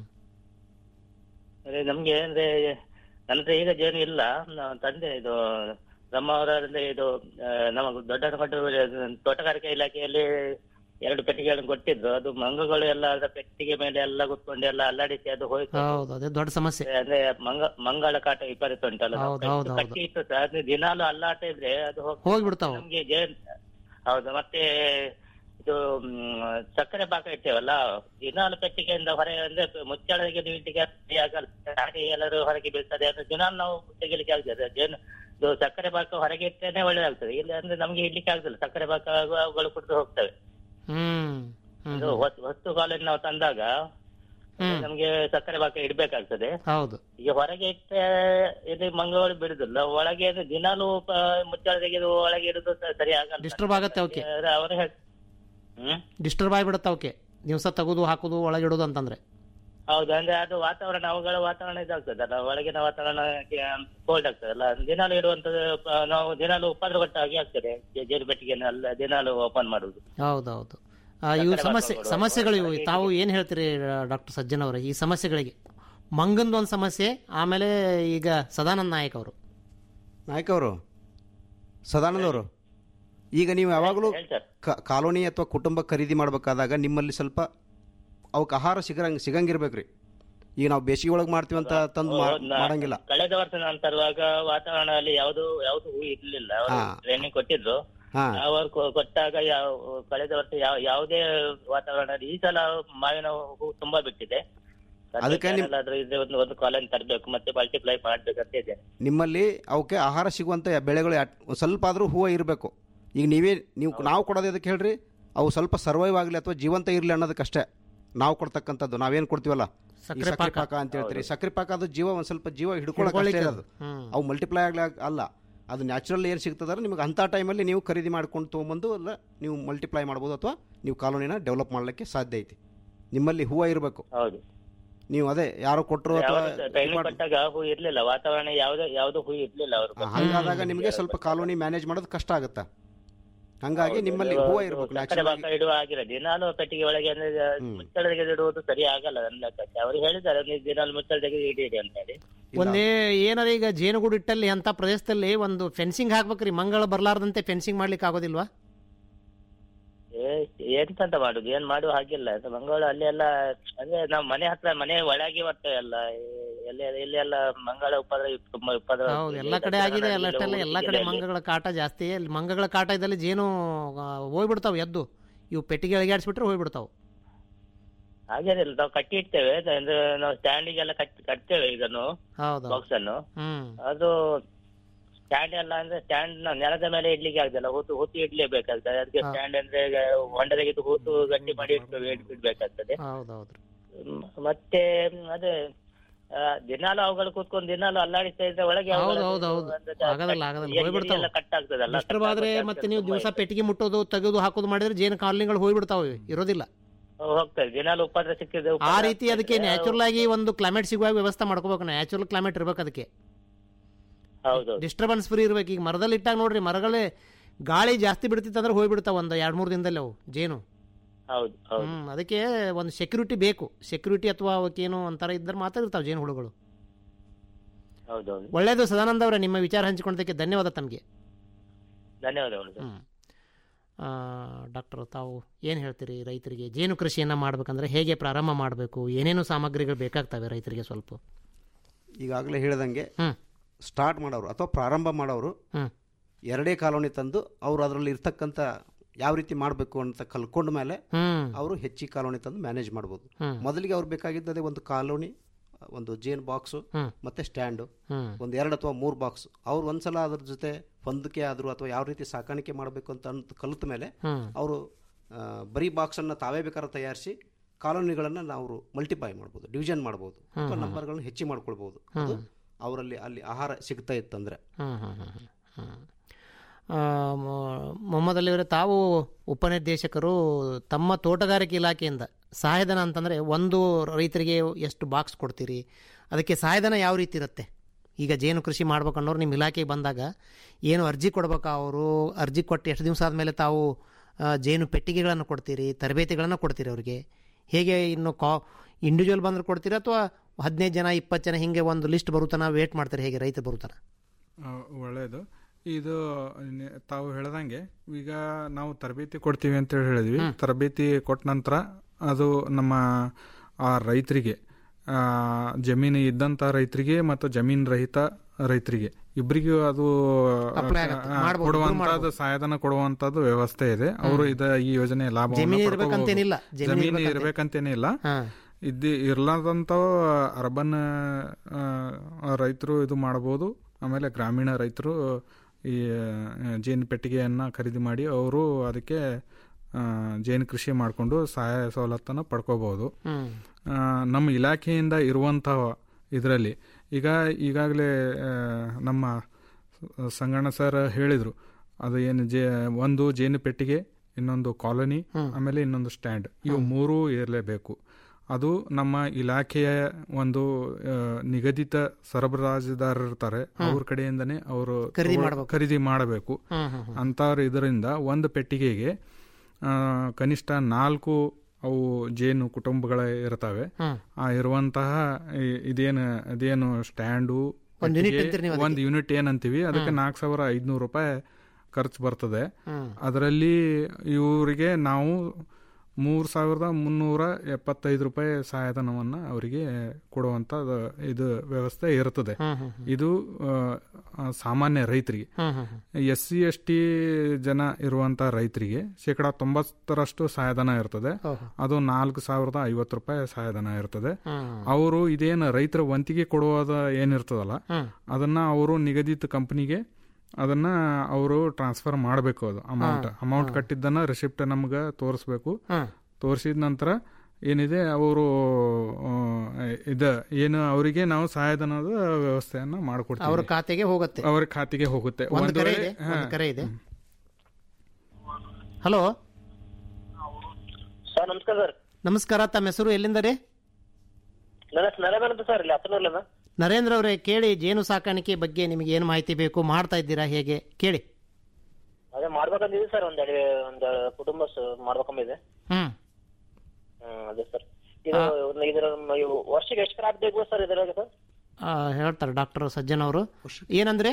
ಅಂದ್ರೆ ನಮ್ಗೆ ಅಂದ್ರೆ ನನ್ನ ಹತ್ರ ಈಗ ಜೇನು ಇಲ್ಲ ನಾವು ತಂದೆ ಇದು ನಮ್ಮವರಲ್ಲಿ ಇದು ಆ, ನಮ್ಮ ದೊಡ್ಡ ದೊಡ್ಡ ತೋಟಗಾರಿಕೆ ಇಲಾಖೆಯಲ್ಲಿ ಎರಡು ಪೆಟ್ಟಿಗೆಗಳನ್ನು ಕೊಟ್ಟಿದ್ರು ಅದು ಮಂಗಗಳು ಎಲ್ಲ ಅದರ ಪೆಟ್ಟಿಗೆ ಮೇಲೆ ಎಲ್ಲ ಕುತ್ಕೊಂಡು ಎಲ್ಲ ಅಲ್ಲಾಡಿಸಿ ಅದು ಹೋಯ್ತು ಹೌದು ಅದೇ ದೊಡ್ಡ ಸಮಸ್ಯೆ ಅಂದ್ರೆ ಮಂಗ ಮಂಗಳ ಕಾಟ ವಿಪರೀತ ಉಂಟಲ್ಲ ನಾವು ಹೌದು, ಹೌದು, ಕಟ್ಟಿ- ಹೌದು. ಕಟ್ಟಿ ಇತ್ತು ಸರ್ ಅದು ದಿನಾಲು ಅಲ್ಲಾಟ ಇದ್ರೆ ಅದು ಹೋಗ್ತದೆ. ಹೋಗ್ಬಿಡ್ತಾವ ನಮ್ಗೆ ಜೇನ್ ಹೌದು ಮತ್ತೆ ಇದು ಮ್, ಸಕ್ಕರೆ ಪಾಕ ಇರ್ತೇವಲ್ಲ ದಿನಾಲು ಪೆಟ್ಟಿಗೆಯಿಂದ ಹೊರಗೆ ಅಂದ್ರೆ ಮುಚ್ಚಳಗೆ ನೀಟಿಗೆ ಆಗಲ್ಲ ಹಾಗೆ ಎಲ್ಲರೂ ಹೊರಗೆ ಬೀಳ್ತದೆ ಅದು ದಿನಾಲು ನಾವು ತೆಗಿಲಿಕ್ಕೆ ಆಗ್ತದೆ ಜೇನು ಇದು ಸಕ್ಕರೆ ಪಾಕ ಹೊರಗೆ ಇಟ್ಟೇನೆ ಒಳ್ಳೇದಾಗ್ತದೆ ಇಲ್ಲ ಅಂದ್ರೆ ನಮ್ಗೆ ಇಡ್ಲಿಕ್ಕೆ ಆಗ್ತದೆ ಸಕ್ಕರೆ ಪಾಕ ಆಗುವ ಅವುಗಳು ಕುಡಿದು ಹೋಗ್ತವೆ ಹ್ಮ್ ಇದು ಹೊತ್ತು ಹೊತ್ತು ಕಾಲಲ್ಲಿ ನಾವು ತಂದಾಗ ನಮ್ಗೆ ಸಕ್ಕರೆ ಪಾಕ ಇಡ್ಬೇಕಾಗ್ತದೆ ಹೌದು ಈಗ ಹೊರಗೆ ಇಟ್ಟ ಇದು ಮಂಗಗಳು ಬಿಡುದಿಲ್ಲ ಒಳಗೆ ಅದು ದಿನಾಲು ಪ- ಮುಚ್ಚಳ ತೆಗೆದು ಒಳಗೆ ಇಡುದು ಸ- ಸರಿ ಆಗಲ್ಲ ಡಿಸ್ಟರ್ಬ್ ಆಗತ್ತೆ ಅವಕ್ಕೆ ಅವರು ಹೇಳ್ ಹ್ಮ್ ಡಿಸ್ಟರ್ಬ್ ಆಗಿಬಿಡುತ್ತೆ ಅವಕ್ಕೆ ದಿವಸ ತೆಗೆದು ಹಾಕೋದು ಒಳಗಿಡೋದು ಅಂತಂದ್ರೆ ಹೌದು ಅಂದ್ರೆ ಅದು ವಾತಾವರಣ ಅವುಗಳ ವಾತಾವರಣ ಇದಾಗ್ತದಲ್ಲ ಒಳಗಿನ ವಾತಾವರಣ ಕೋಲ್ಡ್ ಆಗ್ತದಲ್ಲ ದಿನಾಲು ಇಡುವಂತದ್ದು ಪ- ನಾವು ದಿನಾಲು ಉಪದ್ರ ಕೊಟ್ಟ ಹಾಗೆ ಆಗ್ತದೆ ಜೇ- ಜೇನು ಪೆಟ್ಟಿಗೆಯನ್ನು ಅಲ್ಲ ದಿನಾಲು ಓಪನ್ ಮಾಡುದು ಹೌದೌದು ಆ, ಇವು ಸಕ್ಕರೆ ಸಮಸ್ಯೆ ಬಾಕುಗಳು, ಸಮಸ್ಯೆಗಳು ಇವು ಹೊರಗೆ ತಾವು ಏನು ಹೇಳ್ತೀರಿ ಡಾಕ್ಟರ್ ಸಜ್ಜನ್ ಅವರೇ ಈ ಸಮಸ್ಯೆಗಳಿಗೆ ಮಂಗಂದು ಒಂದು ಸಮಸ್ಯೆ ಆಮೇಲೆ ಈಗ ಸದಾನಂದ ನಾಯಕ್ ಅವರು ನಾಯಕ್ ಅವರು ಸದಾನಂದ ಅವರು ಈಗ ನೀವು ಯಾವಾಗಲೂ ಕ- ಕಾಲೋನಿ ಅಥವಾ ಕುಟುಂಬ ಖರೀದಿ ಮಾಡಬೇಕಾದಾಗ ನಿಮ್ಮಲ್ಲಿ ಸ್ವಲ್ಪ ಅವಕ್ಕೆ ಆಹಾರ ಸಿಗಂಗ್ ಸಿಗಂಗಿರ್ಬೇಕ್ರಿ ಈಗ ನಾವು ಬೇಸಿಗೆ ಒಳಗೆ ಮಾಡ್ತೀವಿ ಅಂತ ತಂದು ಮಾ- ಹೌದು, ನಾ- ಮಾಡಂಗಿಲ್ಲ ಕಳೆದ ವರ್ಷ ನಾನು ತರುವಾಗ ವಾತಾವರಣದಲ್ಲಿ ಯಾವುದು ಯಾವುದು ಹೂ ಇರ್ಲಿಲ್ಲ ಅವರು ಹಾ. ಟ್ರೈನಿಂಗ್ ಕೊಟ್ಟಿದ್ರು ಹಾ. ಅವರು ಕೊ- ಕೊಟ್ಟಾಗ ಯಾವ ಕಳೆದ ವರ್ಷ ಯಾವ ಯಾವುದೇ ವಾತಾವರಣ ಈ ಸಲ ಮಾವಿನ ಹೂ ತುಂಬಾ ಬಿಟ್ಟಿದೆ ಅದಕ್ಕೆ ನಿಮ್- ಯಾರೆಲ್ಲಾದ್ರೂ ಇದ್ರೆ ಒಂದು ಒಂದು ಕಾಲನಿ ತರಬೇಕು ಮತ್ತೆ ಮಲ್ಟಿಪ್ಲೈ ಮಾಡ್ಬೇಕಂತ ಇದೆ ನಿಮ್ಮಲ್ಲಿ ಅವಕ್ಕೆ ಆಹಾರ ಸಿಗುವಂಥ ಬೆಳೆಗಳು ಯಾಟ್- ಒಂದ್ ಸ್ವಲ್ಪ ಆದರೂ ಹೂವು ಇರಬೇಕು ಈಗ ನೀವೇ ನೀವು ನಾವು ಕೊಡೋದು ಅದಕ್ಕೆ ಹೇಳ್ರಿ ಅವು ಸ್ವಲ್ಪ ಸರ್ವೈವ್ ಆಗಲಿ ಅಥವಾ ಜೀವಂತ ಇರಲಿ ಅನ್ನೋದಕ್ಕಷ್ಟೇ ನಾವು ಕೊಡ್ತಕ್ಕಂಥದ್ದು ನಾವೇನು ಕೊಡ್ತೀವಲ್ಲ ಈ ಸಕ್ಕರೆ ಸಕ್ಕರೆ ಪಾಕ. ಪಾಕ ಅಂತ ಹೇಳ್ತೀರಿ ಸಕ್ಕರೆ ಪಾಕ ಅದು ಜೀವ ಒಂದು ಸ್ವಲ್ಪ ಜೀವ ಹಿಡ್ಕೊಳ್ಳೋಕೆ ಹಿಡ್ಕೊಳ್ಳಿಕ್ಕೆ ಅಷ್ಟೇ ಅದು. ಅದು ಹ್ಮ್. ಅವು ಮಲ್ಟಿಪ್ಲೈ ಆಗಲಿ ಅಲ್ಲ ಅದು ನ್ಯಾಚುರಲ್ ಏನು ಸಿಗ್ತದಾರೆ ನಿಮಗೆ ಅಂಥ ಟೈಮಲ್ಲಿ ನೀವು ಖರೀದಿ ಮಾಡ್ಕೊಂಡು ತೊಗೊಂಬಂದು ಅಲ್ಲ ನೀವು ಮಲ್ಟಿಪ್ಲೈ ಮಾಡ್ಬೋದು ಅಥವಾ ನೀವು ಕಾಲೋನಿನ ಡೆವಲಪ್ ಮಾಡಲಿಕ್ಕೆ ಸಾಧ್ಯ ಐತಿ ನಿಮ್ಮಲ್ಲಿ ಹೂವು ಇರಬೇಕು ಹೌದು ನೀವು ಅದೇ ಯಾರೋ ಕೊಟ್ಟರು ಅಥವಾ ಟ್ರೈನಿಂಗ್ ಕೊಟ್ಟಾಗ ಹೂ ಇರ್ಲಿಲ್ಲ ವಾತಾವರಣ ಯಾವ್ದು ಯಾವ್ದು ಹೂ ಇರ್ಲಿಲ್ಲ ಅವರು ಹಂಗಾದಾಗ ನಿಮಗೆ ಸ್ವಲ್ಪ ಕಾಲೋನಿ ಮ್ಯಾನೇಜ್ ಮಾಡೋದು ಕಷ್ಟ ಆಗುತ್ತಾ ಹಂಗಾಗಿ ನಿಮ್ಮಲ್ಲಿ ಹೂವು ಇರ್ಬೇಕು ಸಕ್ಕರೆ ನ್ಯಾಚುರಲ್ ಬಾಕ ಇಡುವ ಆಗಿಲ್ಲ ದಿನಾಲು ಪೆಟ್ಟಿಗೆ ಒಳಗೆ ಅಂದ್ರೆ ಮುಚ್ಚಳಗೆ ಇಡುವುದು ಸರಿ ಆಗಲ್ಲ ನನ್ನ ಲೆಕ್ಕಕ್ಕೆ ಅವ್ರು ಹೇಳಿದ್ದಾರೆ ನೀವು ದಿನಾಲು ಮುಚ್ಚಳಗೆ ಇಡಿ ಅಂತ ಹೇಳಿ ಒಂದೇ ಏನಾರ ಈಗ ಜೇನುಗೂಡು ಇಟ್ಟಲ್ಲಿ ಅಂತ ಪ್ರದೇಶದಲ್ಲಿ ಒಂದು ಫೆನ್ಸಿಂಗ್ ಹಾಕ್ಬೇಕ್ರಿ ಮಂಗಳ ಬರ್ಲಾರ್ದಂತೆ ಫೆನ್ಸಿಂಗ್ ಮಾಡ್ಲಿಕ್ಕೆ ಆಗೋದಿಲ್ವಾ ಏ ಎಂತಂತ ಮಾಡುದು ಏನ್ ಮಾಡುವ ಹಾಗಿಲ್ಲ ಅದು ಮಂಗಳ ಅಲ್ಲಿ ಎಲ್ಲ ಅಂದ್ರೆ ನಾವು ಮನೆ ಹತ್ರ ಮನೆ ಒಳಗೆ ಬರ್ತೇವೆ ಎಲ್ಲ ಎಲ್ಲಿ ಎಲ್ಲಿ ಎಲ್ಲ ಮಂಗಳ ಉಪದ್ರ ತುಂಬಾ ಉಪದ್ರ ಹೌದು ಎಲ್ಲ ಕಡೆ ಆಗಿದೆ ಎಲ್ಲ ಅಷ್ಟೆಲ್ಲ ಎಲ್ಲ ಕಡೆ ಮಂಗಗಳ ಕಾಟ ಜಾಸ್ತಿ ಅಲ್ಲಿ ಮಂಗಗಳ ಕಾಟ ಇದ್ದಲ್ಲಿ ಜೇನು ಆ, ಹೋಗ್ಬಿಡ್ತಾವೆ ಎದ್ದು ಇವು ಪೆಟ್ಟಿಗೆ ಅಳಿಗಾಡಿಸ್ಬಿಟ್ರೆ ಹೋಗ್ಬಿಡ್ತಾವೆ ಹಾಗೇನಿಲ್ಲ ನಾವು ಕಟ್ಟಿ ಇಡ್ತೇವೆ ಅಂದ್ರೆ ನಾವು ಸ್ಟ್ಯಾಂಡಿಗೆಲ್ಲ ಕಟ್ ಕಟ್ತೇವೆ ಇದನ್ನು ಹೌದು ಬಾಕ್ಸ್ ಅನ್ನು ಹ್ಮ್ ಅದು ಸ್ಟ್ಯಾಂಡ್ ಎಲ್ಲ ಅಂದ್ರೆ ಸ್ಟ್ಯಾಂಡ್ ನೆಲದ ಮೇಲೆ ಇಡ್ಲಿಕ್ಕೆ ಆಗ್ತಲ್ಲ ಹೂತು ಹೂತು ಇಡ್ಲೇಬೇಕಾಗ್ತದೆ ಅದಕ್ಕೆ ಸ್ಟ್ಯಾಂಡ್ ಅಂದ್ರೆ ಈಗ ಹೊಂಡ ತೆಗೆದು ಹೂತು ಗಟ್ಟಿ ಮಾಡಿ ಇಟ್ಟು ಇಡ್ಬೇಕಾಗ್ತದೆ ಹೌದೌದು ಮ್, ಮತ್ತೆ ಮ್, ಅದೇ ಆ, ದಿನಾಲು ಅವುಗಳು ಕೂತ್ಕೊಂಡು ದಿನಾಲು ಅಲ್ಲಾಡಿಸ್ತಾ ಇದ್ರೆ ಒಳಗೆ ಹೌದು ಅವುಗಳು ಹೌದು ಹೌದು ಅಂದ್ರೆ ಆಗದಲ್ಲ ಆಗದಲ್ಲ ಎಲ್ಲಿ- ಹೋಗ್ಬಿಡ್ತಾವೆ ಎಲ್ಲ ಕಟ್ ಆಗ್ತದಲ್ಲ ಡಿಸ್ಟರ್ಬ್ ಆದ್ರೆ ಮತ್ತೆ ನೀವು ದಿವಸ ಪೆಟ್ಟಿಗೆ ಮುಟ್ಟೋದು ತೆಗೆದು ಹಾಕೋದು ಮಾಡಿದ್ರೆ ಜೇನು ಕಾಲನಿಗಳು ಹೋಗ್ಬಿಡ್ತಾವೆ ಇರೋದಿಲ್ಲ ಹೋಗ್ತದೆ ದಿನಾಲು ಉಪದ್ರ ಸಿಕ್ಕಿದ್ರೆ ಆ ಉಪದ್ರ ರೀತಿ ಅದಕ್ಕೆ ನ್ಯಾಚುರಲ್ ಆಗಿ ಒಂದು ಕ್ಲೈಮೇಟ್ ಸಿಗುವಾಗ ವ್ಯವಸ್ಥೆ ಮಾಡ್ಕೋಬೇಕು ನ್ಯಾಚುರಲ್ ಕ್ಲೈಮೇಟ್ ಇರ್ಬೇಕು ಅದಕ್ಕೆ ಹೌದು ಡಿಸ್ಟರ್ಬೆನ್ಸ್ ಫ್ರೀ ಇರ್ಬೇಕು ಈಗ ಮರದಲ್ಲಿ ಇಟ್ಟಾಗ ನೋಡ್ರಿ ಮರಗಳೇ ಗಾಳಿ ಜಾಸ್ತಿ ಬಿಡ್ತಿತ್ತು ಅಂದ್ರೆ ಹೋಗ್ಬಿಡ್ತಾವ ಒಂದು ಎರಡು ಮೂರು ದಿನದಲ್ಲಿ ಅವು ಜೇನು ಹೌದು ಹೌದು ಹ್ಮ್ ಅದಕ್ಕೆ ಒಂದು ಸೆಕ್ಯೂರಿಟಿ ಬೇಕು ಸೆಕ್ಯೂರಿಟಿ ಅಥವಾ ಅವಕ್ಕೇನು ಒಂಥರ ಇದ್ದರೆ ಮಾತ್ರ ಇರ್ತಾವೆ ಜೇನು ಹುಳುಗಳು ಹೌದೌದು ಒಳ್ಳೆಯದು ಸದಾನಂದ ಅವರೇ ನಿಮ್ಮ ವಿಚಾರ ಹಂಚಿಕೊಂಡದಕ್ಕೆ ಧನ್ಯವಾದ ತಮಗೆ ಧನ್ಯವಾದಗಳು ಸರ್. ಡಾಕ್ಟರ್ ತಾವು ಏನು ಹೇಳ್ತೀರಿ ರೈತರಿಗೆ ಜೇನು ಕೃಷಿಯನ್ನು ಮಾಡ್ಬೇಕಂದ್ರೆ ಹೇಗೆ ಪ್ರಾರಂಭ ಮಾಡಬೇಕು ಏನೇನು ಸಾಮಗ್ರಿಗಳು ಬೇಕಾಗ್ತವೆ ರೈತರಿಗೆ ಸ್ವಲ್ಪ ಈಗಾಗಲೇ ಹೇಳ್ದಂಗೆ ಹ್ಮ್. ಸ್ಟಾರ್ಟ್ ಮಾಡೋರು ಅಥವಾ ಪ್ರಾರಂಭ ಮಾಡೋರು ಹ್ಮ್. ಎರಡೇ ಕಾಲೋನಿ ತಂದು ಅವರು ಅದರಲ್ಲಿ ಇರ್ತಕ್ಕಂಥ ಯಾವ ರೀತಿ ಮಾಡಬೇಕು ಅಂತ ಕಲ್ಕೊಂಡ ಮೇಲೆ ಹ್ಮ್. ಅವರು ಹೆಚ್ಚಿಗೆ ಕಾಲೋನಿ ತಂದು ಮ್ಯಾನೇಜ್ ಮಾಡ್ಬೋದು ಹ್ಮ್. ಮೊದಲಿಗೆ ಅವ್ರು ಬೇಕಾಗಿದ್ದದೇ ಒಂದು ಕಾಲೋನಿ ಒಂದು ಜೇನ್ ಬಾಕ್ಸು ಹ್ಮ್. ಮತ್ತೆ ಸ್ಟ್ಯಾಂಡು ಹ್ಮ್. ಒಂದು ಎರಡು ಅಥವಾ ಮೂರು ಬಾಕ್ಸ್ ಅವ್ರು ಒಂದ್ಸಲ ಅದ್ರ ಜೊತೆ ಹೊಂದಿಕೆ ಆದರು ಅಥವಾ ಯಾವ ರೀತಿ ಸಾಕಾಣಿಕೆ ಮಾಡಬೇಕು ಅಂತ ಅಂತ ಕಲಿತ ಮೇಲೆ ಹ್ಮ್. ಅವರು ಬರೀ ಬಾಕ್ಸನ್ನು ತಾವೇ ಬೇಕಾದ್ರೆ ತಯಾರಿಸಿ ಕಾಲೋನಿಗಳನ್ನು ನಾವು ಮಲ್ಟಿಪ್ಲೈ ಮಾಡ್ಬೋದು ಡಿವಿಷನ್ ಮಾಡ್ಬೋದು ಹ್ಮ್, ಅಥವಾ ಹ್ಮ್. ನಂಬರ್ಗಳನ್ನು ಹೆಚ್ಚಿಗೆ ಮಾಡ್ಕೊಳ್ಬೋದು ಅದು ಹ್ಮ್. ಅವರಲ್ಲಿ ಅಲ್ಲಿ ಆಹಾರ ಸಿಗ್ತಾ ಇತ್ತಂದ್ರೆ ಹ್ಮ್ ಹ್ಮ್ ಹ್ಮ್ ಹ್ಮ್ ಹ್ಮ್. ಆ, ಮ- ಮೊಹಮ್ಮದ್ ಅಲಿ ಅವರೇ ತಾವು ಉಪನಿರ್ದೇಶಕರು ತಮ್ಮ ತೋಟಗಾರಿಕೆ ಇಲಾಖೆಯಿಂದ ಸಹಾಯಧನ ಅಂತಂದರೆ ಒಂದು ರೈತರಿಗೆ ಎಷ್ಟು ಬಾಕ್ಸ್ ಕೊಡ್ತೀರಿ ಅದಕ್ಕೆ ಸಹಾಯಧನ ಯಾವ ರೀತಿ ಇರುತ್ತೆ ಈಗ ಜೇನು ಕೃಷಿ ಮಾಡ್ಬೇಕನ್ನೋರು ನಿಮ್ಮ ಇಲಾಖೆಗೆ ಬಂದಾಗ ಏನು ಅರ್ಜಿ ಕೊಡ್ಬೇಕಾ ಅವರು ಅರ್ಜಿ ಕೊಟ್ಟು ಎಷ್ಟು ದಿವಸ ಆದಮೇಲೆ ತಾವು ಆ, ಜೇನು ಪೆಟ್ಟಿಗೆಗಳನ್ನು ಕೊಡ್ತೀರಿ ತರಬೇತಿಗಳನ್ನು ಕೊಡ್ತೀರಿ ಅವರಿಗೆ ಹೇಗೆ ಇನ್ನು ಕಾ ಇಂಡಿವಿಜುವಲ್ ಬಂದ್ರೆ ಕೊಡ್ತೀರಾ ಅಥವಾ ಹದಿನೈದು ಜನ ಇಪ್ಪತ್ತು ಜನ ಹಿಂಗೆ ಒಂದು ಲಿಸ್ಟ್ ಬರುತ್ತಾನ ವೇಟ್ ಮಾಡ್ತಾರೆ ಹೇಗೆ ರೈತ ಬರುತ್ತಾನ ಆ, ಒಳ್ಳೆಯದು ಇದು ನೆ- ತಾವು ಹೇಳ್ದಂಗೆ ಈಗ ನಾವು ತರಬೇತಿ ಕೊಡ್ತೀವಿ ಅಂತ ಹೇಳಿ ಹೇಳಿದ್ವಿ ತರಬೇತಿ ಕೊಟ್ಟ ನಂತರ ಅದು ನಮ್ಮ ಆ ರೈತರಿಗೆ ಆ, ಜಮೀನು ಇದ್ದಂಥ ರೈತರಿಗೆ ಮತ್ತು ಜಮೀನು ರಹಿತ ರೈತರಿಗೆ ಇಬ್ಬರಿಗೂ ಅದು Apply ಆಗತ್ತೆ. ಆ, ಮಾಡ್ಬೋದು, ಕೊಡುವಂತದ್ದು ಮಾಡ್ಬೋದು. ಸಹಾಯಧನ ಕೊಡುವಂತದ್ದು ವ್ಯವಸ್ಥೆ ಇದೆ ಅವರು ಇದ ಈ ಯೋಜನೆ ಲಾಭ ಜಮೀನು ಇರ್ಬೇಕಂತೇನಿಲ್ಲ. ಜಮೀನು ಜಮೀನು ಇರ್ಬೇಕಂತೆ- ಇರ್ಬೇಕಂತೇನಿಲ್ಲ ಹಾ. ಇದ್ದಿ ಇರ್ಲಾರ್ದಂಥ ಅರ್ಬನ್ ರೈತರು ಇದು ಮಾಡ್ಬೋದು ಆಮೇಲೆ ಗ್ರಾಮೀಣ ರೈತರು ಈ ಆ, ಜೇನು ಪೆಟ್ಟಿಗೆಯನ್ನು ಖರೀದಿ ಮಾಡಿ ಅವರು ಅದಕ್ಕೆ ಆ, ಜೇನು ಕೃಷಿ ಮಾಡಿಕೊಂಡು ಸಹಾಯ ಸವಲತ್ತನ್ನು ಪಡ್ಕೋಬಹುದು ಹ್ಮ್. ಆ, ನಮ್ಮ ಇಲಾಖೆಯಿಂದ ಇರುವಂತಹ ಇದರಲ್ಲಿ ಈಗ ಈಗಾಗಲೇ ಆ, ನಮ್ಮ ಸಂಗಣ್ಣ ಸರ್ ಹೇಳಿದರು ಅದು ಏನು ಜೇ ಒಂದು ಜೇನು ಪೆಟ್ಟಿಗೆ ಇನ್ನೊಂದು ಕಾಲೋನಿ ಆಮೇಲೆ ಇನ್ನೊಂದು ಸ್ಟ್ಯಾಂಡ್ ಇವು ಮೂರೂ ಇರಲೇಬೇಕು ಅದು ನಮ್ಮ ಇಲಾಖೆಯ ಒಂದು ಆ, ನಿಗದಿತ ಸರಬರಾಜುದಾರರು ಇರ್ತಾರೆ ಅವ್ರ ಕಡೆಯಿಂದನೇ ಅವರು ಖರೀದಿ ತಗೊಳ್- ಮಾಡ್ಬೇಕು. ಖರೀದಿ ಮಾಡಬೇಕು ಹ್ಮ್, ಹ್ಮ್, ಹ್ಮ್. ಅಂಥವ್ರು ಇದರಿಂದ ಒಂದು ಪೆಟ್ಟಿಗೆಗೆ ಆ, ಕನಿಷ್ಠ ನಾಲ್ಕು ಅವು ಜೇನು ಕುಟುಂಬಗಳ ಇರ್ತವೆ ಹ್ಮ್. ಆ ಇರುವಂತಹ ಈ- ಇದೇನು ಅದೇನು ಸ್ಟ್ಯಾಂಡು ಒಂದ್ unit ಪೆಟ್ಟಿಗೆ, ಅಂತೀರಿ ನೀವು ಅದಕ್ಕೆ? ಒಂದ್ ಯೂನಿಟ್ ಏನಂತೀವಿ ಅದಕ್ಕೆ ಹ್ಮ್. ನಾಲ್ಕು ಸಾವಿರ ಐದ್ನೂರು ರೂಪಾಯಿ ಖರ್ಚು ಬರ್ತದೆ ಹ್ಮ್. ಅದರಲ್ಲಿ ಇವರಿಗೆ ನಾವು ಮೂರು ಸಾವಿರದ ಮುನ್ನೂರ ಎಪ್ಪತ್ತೈದು ರೂಪಾಯಿ ಸಹಾಯಧನವನ್ನು ಅವರಿಗೆ ಕೊಡುವಂತ ಇದು ವ್ಯವಸ್ಥೆ ಇರ್ತದೆ ಹ್ಮ್, ಹ್ಮ್, ಹ್ಮ್. ಇದು ಆ, ಆ, ಸಾಮಾನ್ಯ ರೈತರಿಗೆ ಹ್ಮ್, ಹ್ಮ್, ಹ್ಮ್. ಎಸ್ ಸಿ ಎಸ್ ಟಿ ಜನ ಇರುವಂತ ರೈತರಿಗೆ ಶೇಕಡ ತೊಂಬತ್ತರಷ್ಟು ಸಹಾಯಧನ ಇರ್ತದೆ ಓಹೋ. ಅದು ನಾಲ್ಕು ಸಾವಿರದ ಐವತ್ತು ರೂಪಾಯಿ ಸಹಾಯಧನ ಇರ್ತದೆ ಹ್ಮ್. ಅವರು ಇದೇನು ರೈತರ ವಂತಿಗೆ ಕೊಡುವುದ ಏನಿರ್ತದಲ್ಲ ಹ್ಮ್. ಅದನ್ನ ಅವರು ನಿಗದಿತ ಕಂಪನಿಗೆ ಅದನ್ನ ಅವರು ಟ್ರಾನ್ಸ್ಫರ್ ಮಾಡಬೇಕು ಅದು ಅಮೌಂಟ್ ಹಾ, ಅಮೌಂಟ್ ಹಾ. ಕಟ್ಟಿದ್ದನ್ನ ರಿಸಿಪ್ಟ್ ನಮ್ಗೆ ತೋರಿಸ್ಬೇಕು ಹ್ಮ್. ತೋರಿಸಿದ ನಂತರ ಏನಿದೆ ಅವರು ಇದ ಏನು ಅವರಿಗೆ ನಾವು ಸಹಾಯಧನದ ವ್ಯವಸ್ಥೆಯನ್ನ ಮಾಡ್ಕೊಡ್ತೀವಿ ಅವ್ರ ಖಾತೆಗೆ ಹೋಗುತ್ತೆ ಅವ್ರ ಖಾತೆಗೆ ಹೋಗುತ್ತೆ ಒಂದು ಒಂದು ಕರೆ ವೇಳೆ- ಇದೆ ಹಾ. ಒಂದು ಕರೆ ಇದೆ ಹಲೋ ಸರ್ ನಮಸ್ಕಾರ ಸರ್ ನಮಸ್ಕಾರ ತಮ್ಮ ಹೆಸರು ಎಲ್ಲಿಂದ ರೀ ನರೇಂದ್ರ ಅಂತ ಸರ್ ಇಲ್ಲಿ ಹತ್ತನೂರ್ಲನ ನರೇಂದ್ರ ಅವರೇ ಕೇಳಿ ಜೇನು ಸಾಕಾಣಿಕೆ ಬಗ್ಗೆ ನಿಮಗೆ ಏನು ಮಾಹಿತಿ ಬೇಕು ಮಾಡ್ತಾ ಇದ್ದೀರಾ ಹೇಗೆ ಕೇಳಿ ಅದೇ ಮಾಡ್ಬೇಕಂತಿದೆ ಸರ್ ಒಂದ್ ಎರಡು ಒಂದ್ ಕುಟುಂಬ ಸ- ಮಾಡ್ಬೇಕಂಬಿದೆ ಹ್ಮ್ ಹ್ಮ್ ಅದೇ ಸರ್ ಇದು ಒಂದು ಇದ್ರ ಇವು ವರ್ಷಕ್ಕೆ ಎಷ್ಟು ಕ್ರಾಪ್ ಬೇಕು ಸರ್ ಇದ್ರಾಗ ಸರ್ ಆ, ಹೇಳ್ತಾರೆ ಡಾಕ್ಟರ್ ಸಜ್ಜನ್ ಅವರು ಏನಂದ್ರೆ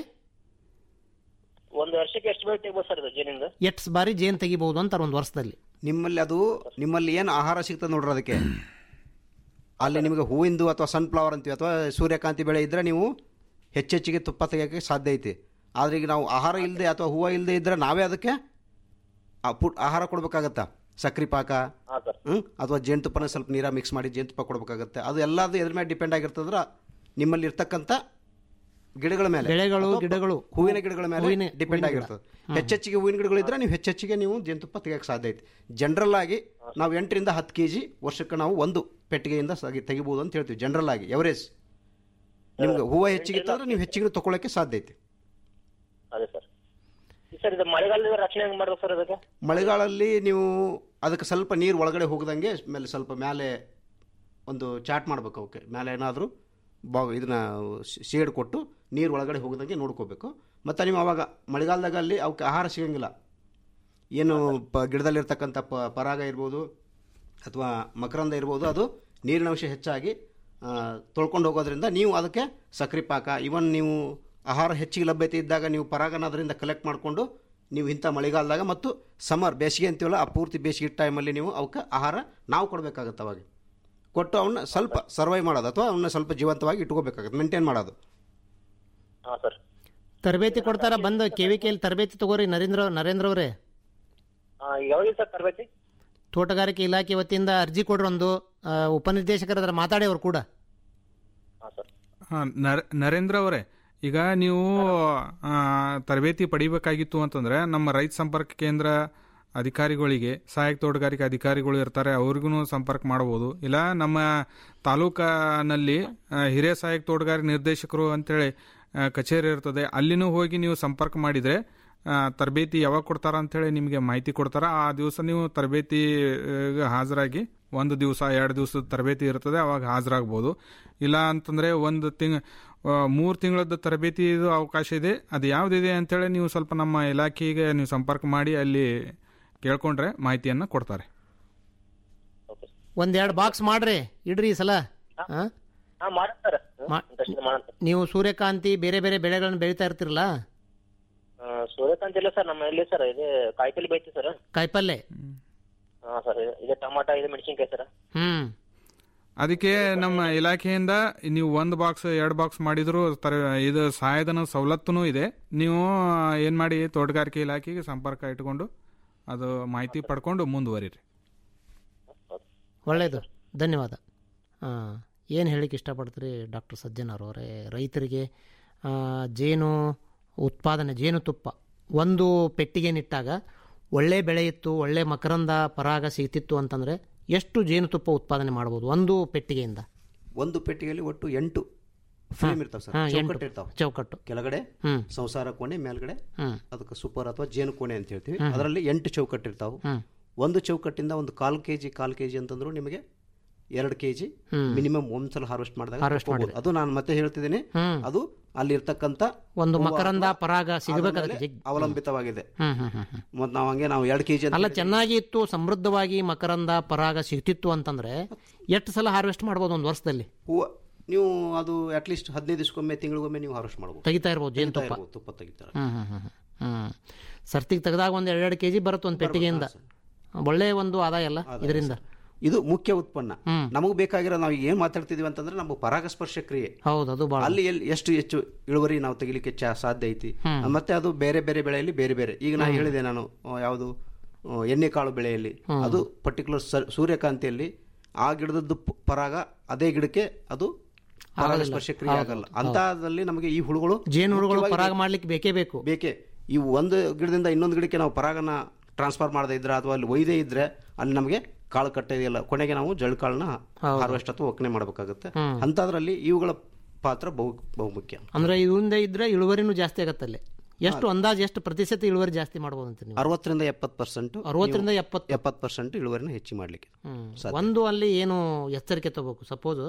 ಒಂದ್ ವರ್ಷಕ್ಕೆ ಎಷ್ಟು ಬೇಕು ತೆಗ್ಬೋದು ಸರ್ ಇದು ಜೇನಿಂದ ಎಷ್ಟು ಬಾರಿ ಜೇನು ತೆಗಿಬಹುದು ಅಂತಾರೆ ಒಂದು ವರ್ಷದಲ್ಲಿ ನಿಮ್ಮಲ್ಲಿ ಅದು ನಿಮ್ಮಲ್ಲಿ ಏನು ಆಹಾರ ಸಿಗ್ತದೆ ನೋಡ್ರಿ ಅದಕ್ಕೆ ಅಲ್ಲಿ ನಿಮಗೆ ಹೂವಿಂದು ಅಥವಾ ಸನ್ಫ್ಲವರ್ ಅಂತೀವಿ ಅಥವಾ ಸೂರ್ಯಕಾಂತಿ ಬೆಳೆ ಇದ್ದರೆ ನೀವು ಹೆಚ್ಚೆಚ್ಚಿಗೆ ತುಪ್ಪ ತೆಗಿಯೋಕ್ಕೆ ಸಾಧ್ಯ ಐತಿ ಆದರೆ ಈಗ ನಾವು ಆಹಾರ ಇಲ್ಲದೆ ಅಥವಾ ಹೂವು ಇಲ್ಲದೆ ಇದ್ದರೆ ನಾವೇ ಅದಕ್ಕೆ ಆ ಪುಟ್ ಆಹಾರ ಕೊಡಬೇಕಾಗತ್ತಾ ಸಕ್ರೆ ಪಾಕ ಹಾ ಸರ್ ಹ್ಮ್? ಅಥವಾ ಜೇನುತುಪ್ಪನ ಸ್ವಲ್ಪ ನೀರ ಮಿಕ್ಸ್ ಮಾಡಿ ಜೇನುತುಪ್ಪ ಕೊಡಬೇಕಾಗತ್ತೆ ಅದು ಎಲ್ಲದು ಎದ್ರ ಮೇಲೆ ಡಿಪೆಂಡ್ ಆಗಿರ್ತದ್ರೆ ನಿಮ್ಮಲ್ಲಿ ಇರ್ತಕ್ಕಂಥ ಗಿಡಗಳ ಮೇಲೆ ಬೆಳೆಗಳು, ಅಥವಾ ಗಿಡಗಳು. ಹೂವಿನ ಗಿಡಗಳ ಮೇಲೆ ಹೂವಿನ- ಡಿಪೆಂಡ್ ಹೂವಿನ ಗಿಡ. ಆಗಿರ್ತದೆ ಹೆಚ್ಚೆಚ್ಚಿಗೆ ಹೂವಿನ ಗಿಡಗಳು ಇದ್ರೆ ನೀವು ಹೆಚ್ಚೆಚ್ಚಿಗೆ ನೀವು ಜೇನುತುಪ್ಪ ತೆಗಿಯಕ್ಕೆ ಸಾಧ್ಯ ಐತಿ ಜನರಲ್ ಆಗಿ ನಾವು ಎಂಟರಿಂದ ಹತ್ತು ಕೆ ಜಿ ವರ್ಷಕ್ಕೆ ನಾವು ಒಂದು ಪೆಟ್ಟಿಗೆಯಿಂದ ಸಗಿ- ತೆಗಿಬೋದು ಅಂತ ಹೇಳ್ತೀವಿ ಜನರಲ್ ಆಗಿ ಎವರೇಜ್ ನಿಮ್ಗೆ ಹೂವು ಹೆಚ್ಚಿಗೆ ಇತ್ತಂದ್ರೆ ನೀವು ಹೆಚ್ಚಿಗೆ ತಗೊಳಕ್ಕೆ ಸಾಧ್ಯ ಐತಿ ಅದೇ ಸರ್ ಸರ್ ಇದು ಮಳೆಗಾಲದ ರಕ್ಷಣೆ ಹೆಂಗ್ ಮಾಡ್ಬೇಕು ಸರ್ ಅದಕ್ಕೆ ಮಳೆಗಾಲಲ್ಲಿ ನೀವು ಅದಕ್ಕೆ ಸ್ವಲ್ಪ ನೀರು ಒಳಗಡೆ ಹೋಗದಂಗೆ ಮೇಲೆ ಸ್ವಲ್ಪ ಮೇಲೆ ಒಂದು ಚಾಟ್ ಮಾಡ್ಬೇಕು ಅವಕ್ಕೆ ಮೇಲೆ ಏನಾದರೂ ಬಾ ಇದನ್ನ ಶೇಡ್ ಕೊಟ್ಟು ನೀರು ಒಳಗಡೆ ಹೋಗದಂಗೆ ನೋಡ್ಕೋಬೇಕು ಮತ್ತು ನೀವು ಅವಾಗ ಮಳೆಗಾಲದಾಗ ಅಲ್ಲಿ ಅವಕ್ಕೆ ಆಹಾರ ಸಿಗಂಗಿಲ್ಲ ಏನು ಪ ಗಿಡದಲ್ಲಿರ್ತಕ್ಕಂಥ ಪ ಪರಾಗ ಇರ್ಬೋದು ಅಥವಾ ಮಕರಂದ ಇರ್ಬೋದು ಅದು ನೀರಿನ ಅಂಶ ಹೆಚ್ಚಾಗಿ ಆ, ತೊಳ್ಕೊಂಡು ಹೋಗೋದ್ರಿಂದ ನೀವು ಅದಕ್ಕೆ ಸಕ್ರೆ ಪಾಕ ಇವನ್ ನೀವು ಆಹಾರ ಹೆಚ್ಚಿಗೆ ಲಭ್ಯತೆ ಇದ್ದಾಗ ನೀವು ಪರಾಗನ ಅದರಿಂದ ಕಲೆಕ್ಟ್ ಮಾಡಿಕೊಂಡು ನೀವು ಇಂಥ ಮಳೆಗಾಲದಾಗ ಮತ್ತು ಸಮರ್ ಬೇಸಿಗೆ ಅಂತೀವಲ್ಲ ಆ ಪೂರ್ತಿ ಬೇಸಿಗೆ ಟೈಮಲ್ಲಿ ನೀವು ಅವಕ್ಕೆ ಆಹಾರ ನಾವು ಕೊಡಬೇಕಾಗತ್ತೆ ಅವಾಗ ಕೊಟ್ಟು ಅವನ್ನ ಸ್ವಲ್ಪ ಸರ್ವೈವ್ ಮಾಡೋದು ಅಥವಾ ಅವನ್ನ ಸ್ವಲ್ಪ ಜೀವಂತವಾಗಿ ಇಟ್ಕೋಬೇಕಾಗತ್ತೆ ಮೇಂಟೈನ್ ಮಾಡೋದು ಹಾ ಸರ್ ತರಬೇತಿ ಕೊಡ್ತಾರ ಬಂದು ಕೆ ವಿ ಕೆಲಿ ತರಬೇತಿ ತಗೋರಿ ನರೇಂದ್ರ ನರೇಂದ್ರ ಅವರೇ ಯಾವಾಗ ಸರ್ ತರಬೇತಿ ತೋಟಗಾರಿಕೆ ಇಲಾಖೆ ವತಿಯಿಂದ ಅರ್ಜಿ ಕೊಡ್ರಿ ಒಂದು ಆ, ಉಪನಿರ್ದೇಶಕರ ಹತ್ರ ಮಾತಾಡಿ ಅವ್ರು ಕೂಡ ಹಾ, ನರ ನರೇಂದ್ರ ಅವರೇ ಈಗ ನೀವು ಆ, ತರಬೇತಿ ಪಡಿಬೇಕಾಗಿತ್ತು ಅಂತಂದ್ರೆ ನಮ್ಮ ರೈತ ಸಂಪರ್ಕ ಕೇಂದ್ರ ಅಧಿಕಾರಿಗಳಿಗೆ ಸಹಾಯಕ ತೋಟಗಾರಿಕೆ ಅಧಿಕಾರಿಗಳು ಇರ್ತಾರೆ ಅವ್ರಿಗೂ ಸಂಪರ್ಕ ಮಾಡ್ಬೋದು ಇಲ್ಲ ನಮ್ಮ ತಾಲೂಕಿನಲ್ಲಿ ಆ, ಹಿರಿಯ ಸಹಾಯಕ ತೋಟಗಾರಿಕೆ ನಿರ್ದೇಶಕರು ಅಂತೇಳಿ ಆ, ಕಚೇರಿ ಇರ್ತದೆ ಅಲ್ಲಿನೂ ಹೋಗಿ ನೀವು ಸಂಪರ್ಕ ಮಾಡಿದರೆ ತರಬೇತಿ ಯಾವಾಗ ಕೊಡ್ತಾರ ಅಂತೇಳಿ ನಿಮಗೆ ಮಾಹಿತಿ ಕೊಡ್ತಾರ ಆ ದಿವಸ ನೀವು ತರಬೇತಿ ಆ, ಹಾಜರಾಗಿ ಒಂದು ದಿವಸ ಎರಡು ದಿವಸದ ತರಬೇತಿ ಇರ್ತದೆ ಅವಾಗ ಹಾಜರಾಗ್ಬೋದು ಇಲ್ಲ ಅಂತಂದ್ರೆ ಒಂದು ತಿಂಗ್ ಮೂರು ತಿಂಗಳದ್ದು ತರಬೇತಿ ಅವಕಾಶ ಇದೆ ಅದು ಯಾವುದಿದೆ ಅಂತೇಳಿ ನೀವು ಸ್ವಲ್ಪ ನಮ್ಮ ಇಲಾಖೆಗೆ ನೀವು ಸಂಪರ್ಕ ಮಾಡಿ ಅಲ್ಲಿ ಕೇಳ್ಕೊಂಡ್ರೆ ಮಾಹಿತಿಯನ್ನು ಕೊಡ್ತಾರೆ ಒಂದೆರಡು ಬಾಕ್ಸ್ ಮಾಡ್ರಿ ಇಡ್ರಿ ಈ ಸಲ ಆ? ಹಾ ಮಾಡೋಣ ಸರ್ ಮಾ- ಮಾಡೋಣ ನೀವು ಸೂರ್ಯಕಾಂತಿ ಬೇರೆ ಬೇರೆ ಬೆಳೆಗಳನ್ನು ಬೆಳೀತಾ ಇರ್ತಿರಲ್ಲ ಸೂರ್ಯಕಾಂತಿ ಇಲ್ಲ ಸರ್ ನಮ್ಮ ಎಲ್ಲಿ ಸರ್ ಇದು ಕಾಯಿಪಲ್ಲೆ ಬೈತಿ ಸರ್ ಕಾಯಿಪಲ್ಲೆ ಹಾ ಸರ್ ಇದು ಟಮಾಟ ಇದು ಮೆಣಸಿನ್ಕಾಯಿ ಸರ್ ಹ್ಮ್ ಅದಕ್ಕೆ ನಮ್ಮ ಇಲಾಖೆಯಿಂದ ನೀವು ಒಂದು ಬಾಕ್ಸ್ ಎರಡು ಬಾಕ್ಸ್ ಮಾಡಿದ್ರು ತರ ಇದು ಸಹಾಯಧನ ಸವಲತ್ತೂ ಇದೆ ನೀವು ಏನು ಮಾಡಿ ತೋಟಗಾರಿಕೆ ಇಲಾಖೆಗೆ ಸಂಪರ್ಕ ಇಟ್ಕೊಂಡು ಅದು ಮಾಹಿತಿ ಪಡ್ಕೊಂಡು ಮುಂದುವರಿರಿ ಒಳ್ಳೆಯದು ಧನ್ಯವಾದ ಏನು ಹೇಳಿಕ್ಕೆ ಇಷ್ಟಪಡ್ತೀರಿ ಡಾಕ್ಟರ್ ಸಜ್ಜನ್ ಅವರೇ ರೈತರಿಗೆ ಆ, ಜೇನು ಉತ್ಪಾದನೆ ಜೇನುತುಪ್ಪ ಒಂದು ಪೆಟ್ಟಿಗೆ ನಿಟ್ಟಾಗ ಒಳ್ಳೆ ಬೆಳೆ ಇತ್ತು ಒಳ್ಳೆ ಮಕರಂದ ಪರಾಗ ಸಿಗ್ತಿತ್ತು ಅಂತಂದರೆ ಎಷ್ಟು ಜೇನುತುಪ್ಪ ಉತ್ಪಾದನೆ ಮಾಡ್ಬೋದು ಒಂದು ಪೆಟ್ಟಿಗೆಯಿಂದ ಒಂದು ಪೆಟ್ಟಿಗೆಯಲ್ಲಿ ಒಟ್ಟು ಎಂಟು ಫ್ರೇಮ್ ಇರ್ತಾವೆ ಸರ್ ಹಾ, ಎಂಟು. ಚೌಕಟ್ಟು ಇರ್ತಾವೆ ಚೌಕಟ್ಟು ಕೆಳಗಡೆ ಹ್ಮ್. ಸಂಸಾರ ಕೋಣೆ ಮೇಲ್ಗಡೆ ಹ್ಮ್. ಅದಕ್ಕೆ ಸೂಪರ್ ಅಥವಾ ಜೇನು ಕೋಣೆ ಅಂತ ಹೇಳ್ತೀವಿ ಹ್ಮ್. ಅದರಲ್ಲಿ ಎಂಟು ಚೌಕಟ್ಟು ಇರ್ತಾವೆ ಹ್ಮ್. ಒಂದು ಚೌಕಟ್ಟಿಂದ ಒಂದು ಕಾಲ್ ಕೆ ಜಿ ಕಾಲ್ ಕೆ ಜಿ ಅಂತಂದ್ರು ನಿಮಗೆ ಎರಡು ಕೆ ಜಿ ಹ್ಮ್. ಮಿನಿಮಮ್ ಒಂದ್ಸಲ ಹಾರ್ವೆಸ್ಟ್ ಮಾಡಿದಾಗ Harvest ತಕ್ಕೊಬೋದು. ಮಾಡಿದ್ರೆ. ಅದು ನಾನು ಮತ್ತೆ ಹೇಳ್ತಿದ್ದೀನಿ ಹ್ಮ್. ಅದು ಅಲ್ಲಿ ಇರ್ತಕ್ಕಂಥ ಒಂದು ಹೂವು ಮಕರಂದ ಅಥವಾ ಪರಾಗ ಸಿಗಬೇಕು ಅದ್ರ ಅದಕ್ಕೆ ಮೇಲೆ ಜಗ್- ಅವಲಂಬಿತವಾಗಿದೆ ಹ್ಮ್ ಹ್ಮ್ ಹ್ಮ್ ಹ್ಮ್. ಮತ್ತು ನಾವು ಹಂಗೆ ನಾವು ಎರಡು ಕೆ ಜಿ ಅಲ್ಲ ಚೆನ್ನಾಗಿ ಇತ್ತು ಸಮೃದ್ಧವಾಗಿ ಮಕರಂದ ಪರಾಗ ಸಿಗ್ತಿತ್ತು ಅಂತಂದ್ರೆ ಎಷ್ಟು ಸಲ ಹಾರ್ವೆಸ್ಟ್ ಮಾಡ್ಬೋದು ಒಂದು ವರ್ಷದಲ್ಲಿ ಹೂವು ನೀವು ಅದು ಅಟ್ಲೀಸ್ಟ್ ಹದಿನೈದು ದಿವಸಕ್ಕೊಮ್ಮೆ ತಿಂಗಳಿಗೊಮ್ಮೆ ನೀವು ಹಾರ್ವೆಸ್ಟ್ ಮಾಡ್ಬೋದು ತೆಗಿತಾ ಇರ್ಬೋದು ತೆಗಿತಾ ಜೇನುತುಪ್ಪ ಇರ್ಬೋದು, ತುಪ್ಪ ತೆಗಿತಾರೆ ಹ್ಮ್ ಹ್ಮ್ ಹ್ಮ್ ಹ್ಮ್ ಸರ್ತಿಗೆ ತೆಗೆದಾಗ ಒಂದು ಎರಡೆರಡು ಕೆ ಜಿ ಬರುತ್ತೆ ಒಂದು ಪೆಟ್ಟಿಗೆಯಿಂದ ಒಳ್ಳೆ ಒಂದು ಆದಾಯ ಅಲ್ಲ ಇದರಿಂದ ಇದು ಮುಖ್ಯ ಉತ್ಪನ್ನ ಹ್ಮ್. ನಮಗೆ ಬೇಕಾಗಿರೋ ನಾವು ಏನ್ ಮಾತಾಡ್ತಿದೀವಿ ಅಂತಂದ್ರೆ ನಮ್ಮ ಪರಾಗಸ್ಪರ್ಶ ಕ್ರಿಯೆ ಹೌದು ಅದು ಭಾಳ ಅಲ್ಲಿ ಎಲ್ಲಿ ಎಷ್ಟು ಹೆಚ್ಚು ಇಳುವರಿ ನಾವು ತೆಗಿಲಿಕ್ಕೆ ಚಾ ಸಾಧ್ಯ ಐತಿ ಹ್ಮ್. ಮತ್ತೆ ಅದು ಬೇರೆ ಬೇರೆ ಬೆಳೆಯಲ್ಲಿ ಬೇರೆ ಬೇರೆ ಈಗ ನಾನು ಹೇಳಿದೆ ನಾನು ಆ, ಯಾವುದು ಆ, ಎಣ್ಣೆಕಾಳು ಬೆಳೆಯಲ್ಲಿ ಹ್ಮ್. ಅದು ಪರ್ಟಿಕ್ಯುಲರ್ ಸೂರ್ಯಕಾಂತಿಯಲ್ಲಿ ಆ ಗಿಡದದ್ದು ಪ್- ಪರಾಗ ಅದೇ ಗಿಡಕ್ಕೆ ಅದು ಪರಾಗಸ್ಪರ್ಶ ಕ್ರಿಯೆ ಹೌದು, ಆಗಲ್ಲ ಹೌದು. ಅಂತದಲ್ಲಿ ನಮಗೆ ಈ ಹುಳುಗಳು ಜೇನು ಹುಳುಗಳು ಮುಖ್ಯವಾಗಿ ಪರಾಗ ಮಾಡ್ಲಿಕ್ಕೆ ಬೇಕೇ ಬೇಕು ಬೇಕೇ ಈ ಒಂದು ಗಿಡದಿಂದ ಇನ್ನೊಂದು ಗಿಡಕ್ಕೆ ನಾವು ಪರಾಗನ ಟ್ರಾನ್ಸ್ಫರ್ ಮಾಡದೇ ಇದ್ರೆ ಅಥವಾ ಅಲ್ಲಿ ಒಯ್ದೇ ಇದ್ರೆ ಅಲ್ಲಿ ನಮಗೆ ಕಾಳು ಕಟ್ಟ ಇದೆಯಲ್ಲ ಕೊನೆಗೆ ನಾವು ಜಳಕಾಳನ್ನ ಹೌದು. ಹಾರ್ವೆಸ್ಟ್ ಅಥವಾ ಒಕ್ಕಣೆ ಮಾಡಬೇಕಾಗುತ್ತೆ ಹ್ಮ್. ಅಂತದ್ರಲ್ಲಿ ಇವುಗಳ ಪಾತ್ರ ಬಹು ಬಹುಮುಖ್ಯ ಅಂದ್ರೆ ಇದರಿಂದ ಇದ್ರೆ ಇಳುವರಿನೂ ಜಾಸ್ತಿ ಆಗತ್ತಲ್ಲಿ ಎಷ್ಟು ಅಂದಾಜು ಎಷ್ಟು ಪ್ರತಿಶತ ಇಳುವರಿ ಜಾಸ್ತಿ ಮಾಡ್ಬೋದು ಅಂತ ನೀವು ಅರವತ್ತರಿಂದ ಎಪ್ಪತ್ತು ಪರ್ಸೆಂಟ್ ಅರವತ್ತರಿಂದ ಎಪ್ಪತ್ತು ಎಪ್ಪತ್ತು ಪರ್ಸೆಂಟ್ ಇಳುವರಿನ ಹೆಚ್ಚು ಮಾಡಲಿಕ್ಕೆ ಹ್ಮ್. ಸಾಧ್ಯ. ಒಂದು ಅಲ್ಲಿ ಏನು ಎಚ್ಚರಿಕೆ ತಗೋಬೇಕು ಸಪೋಸ್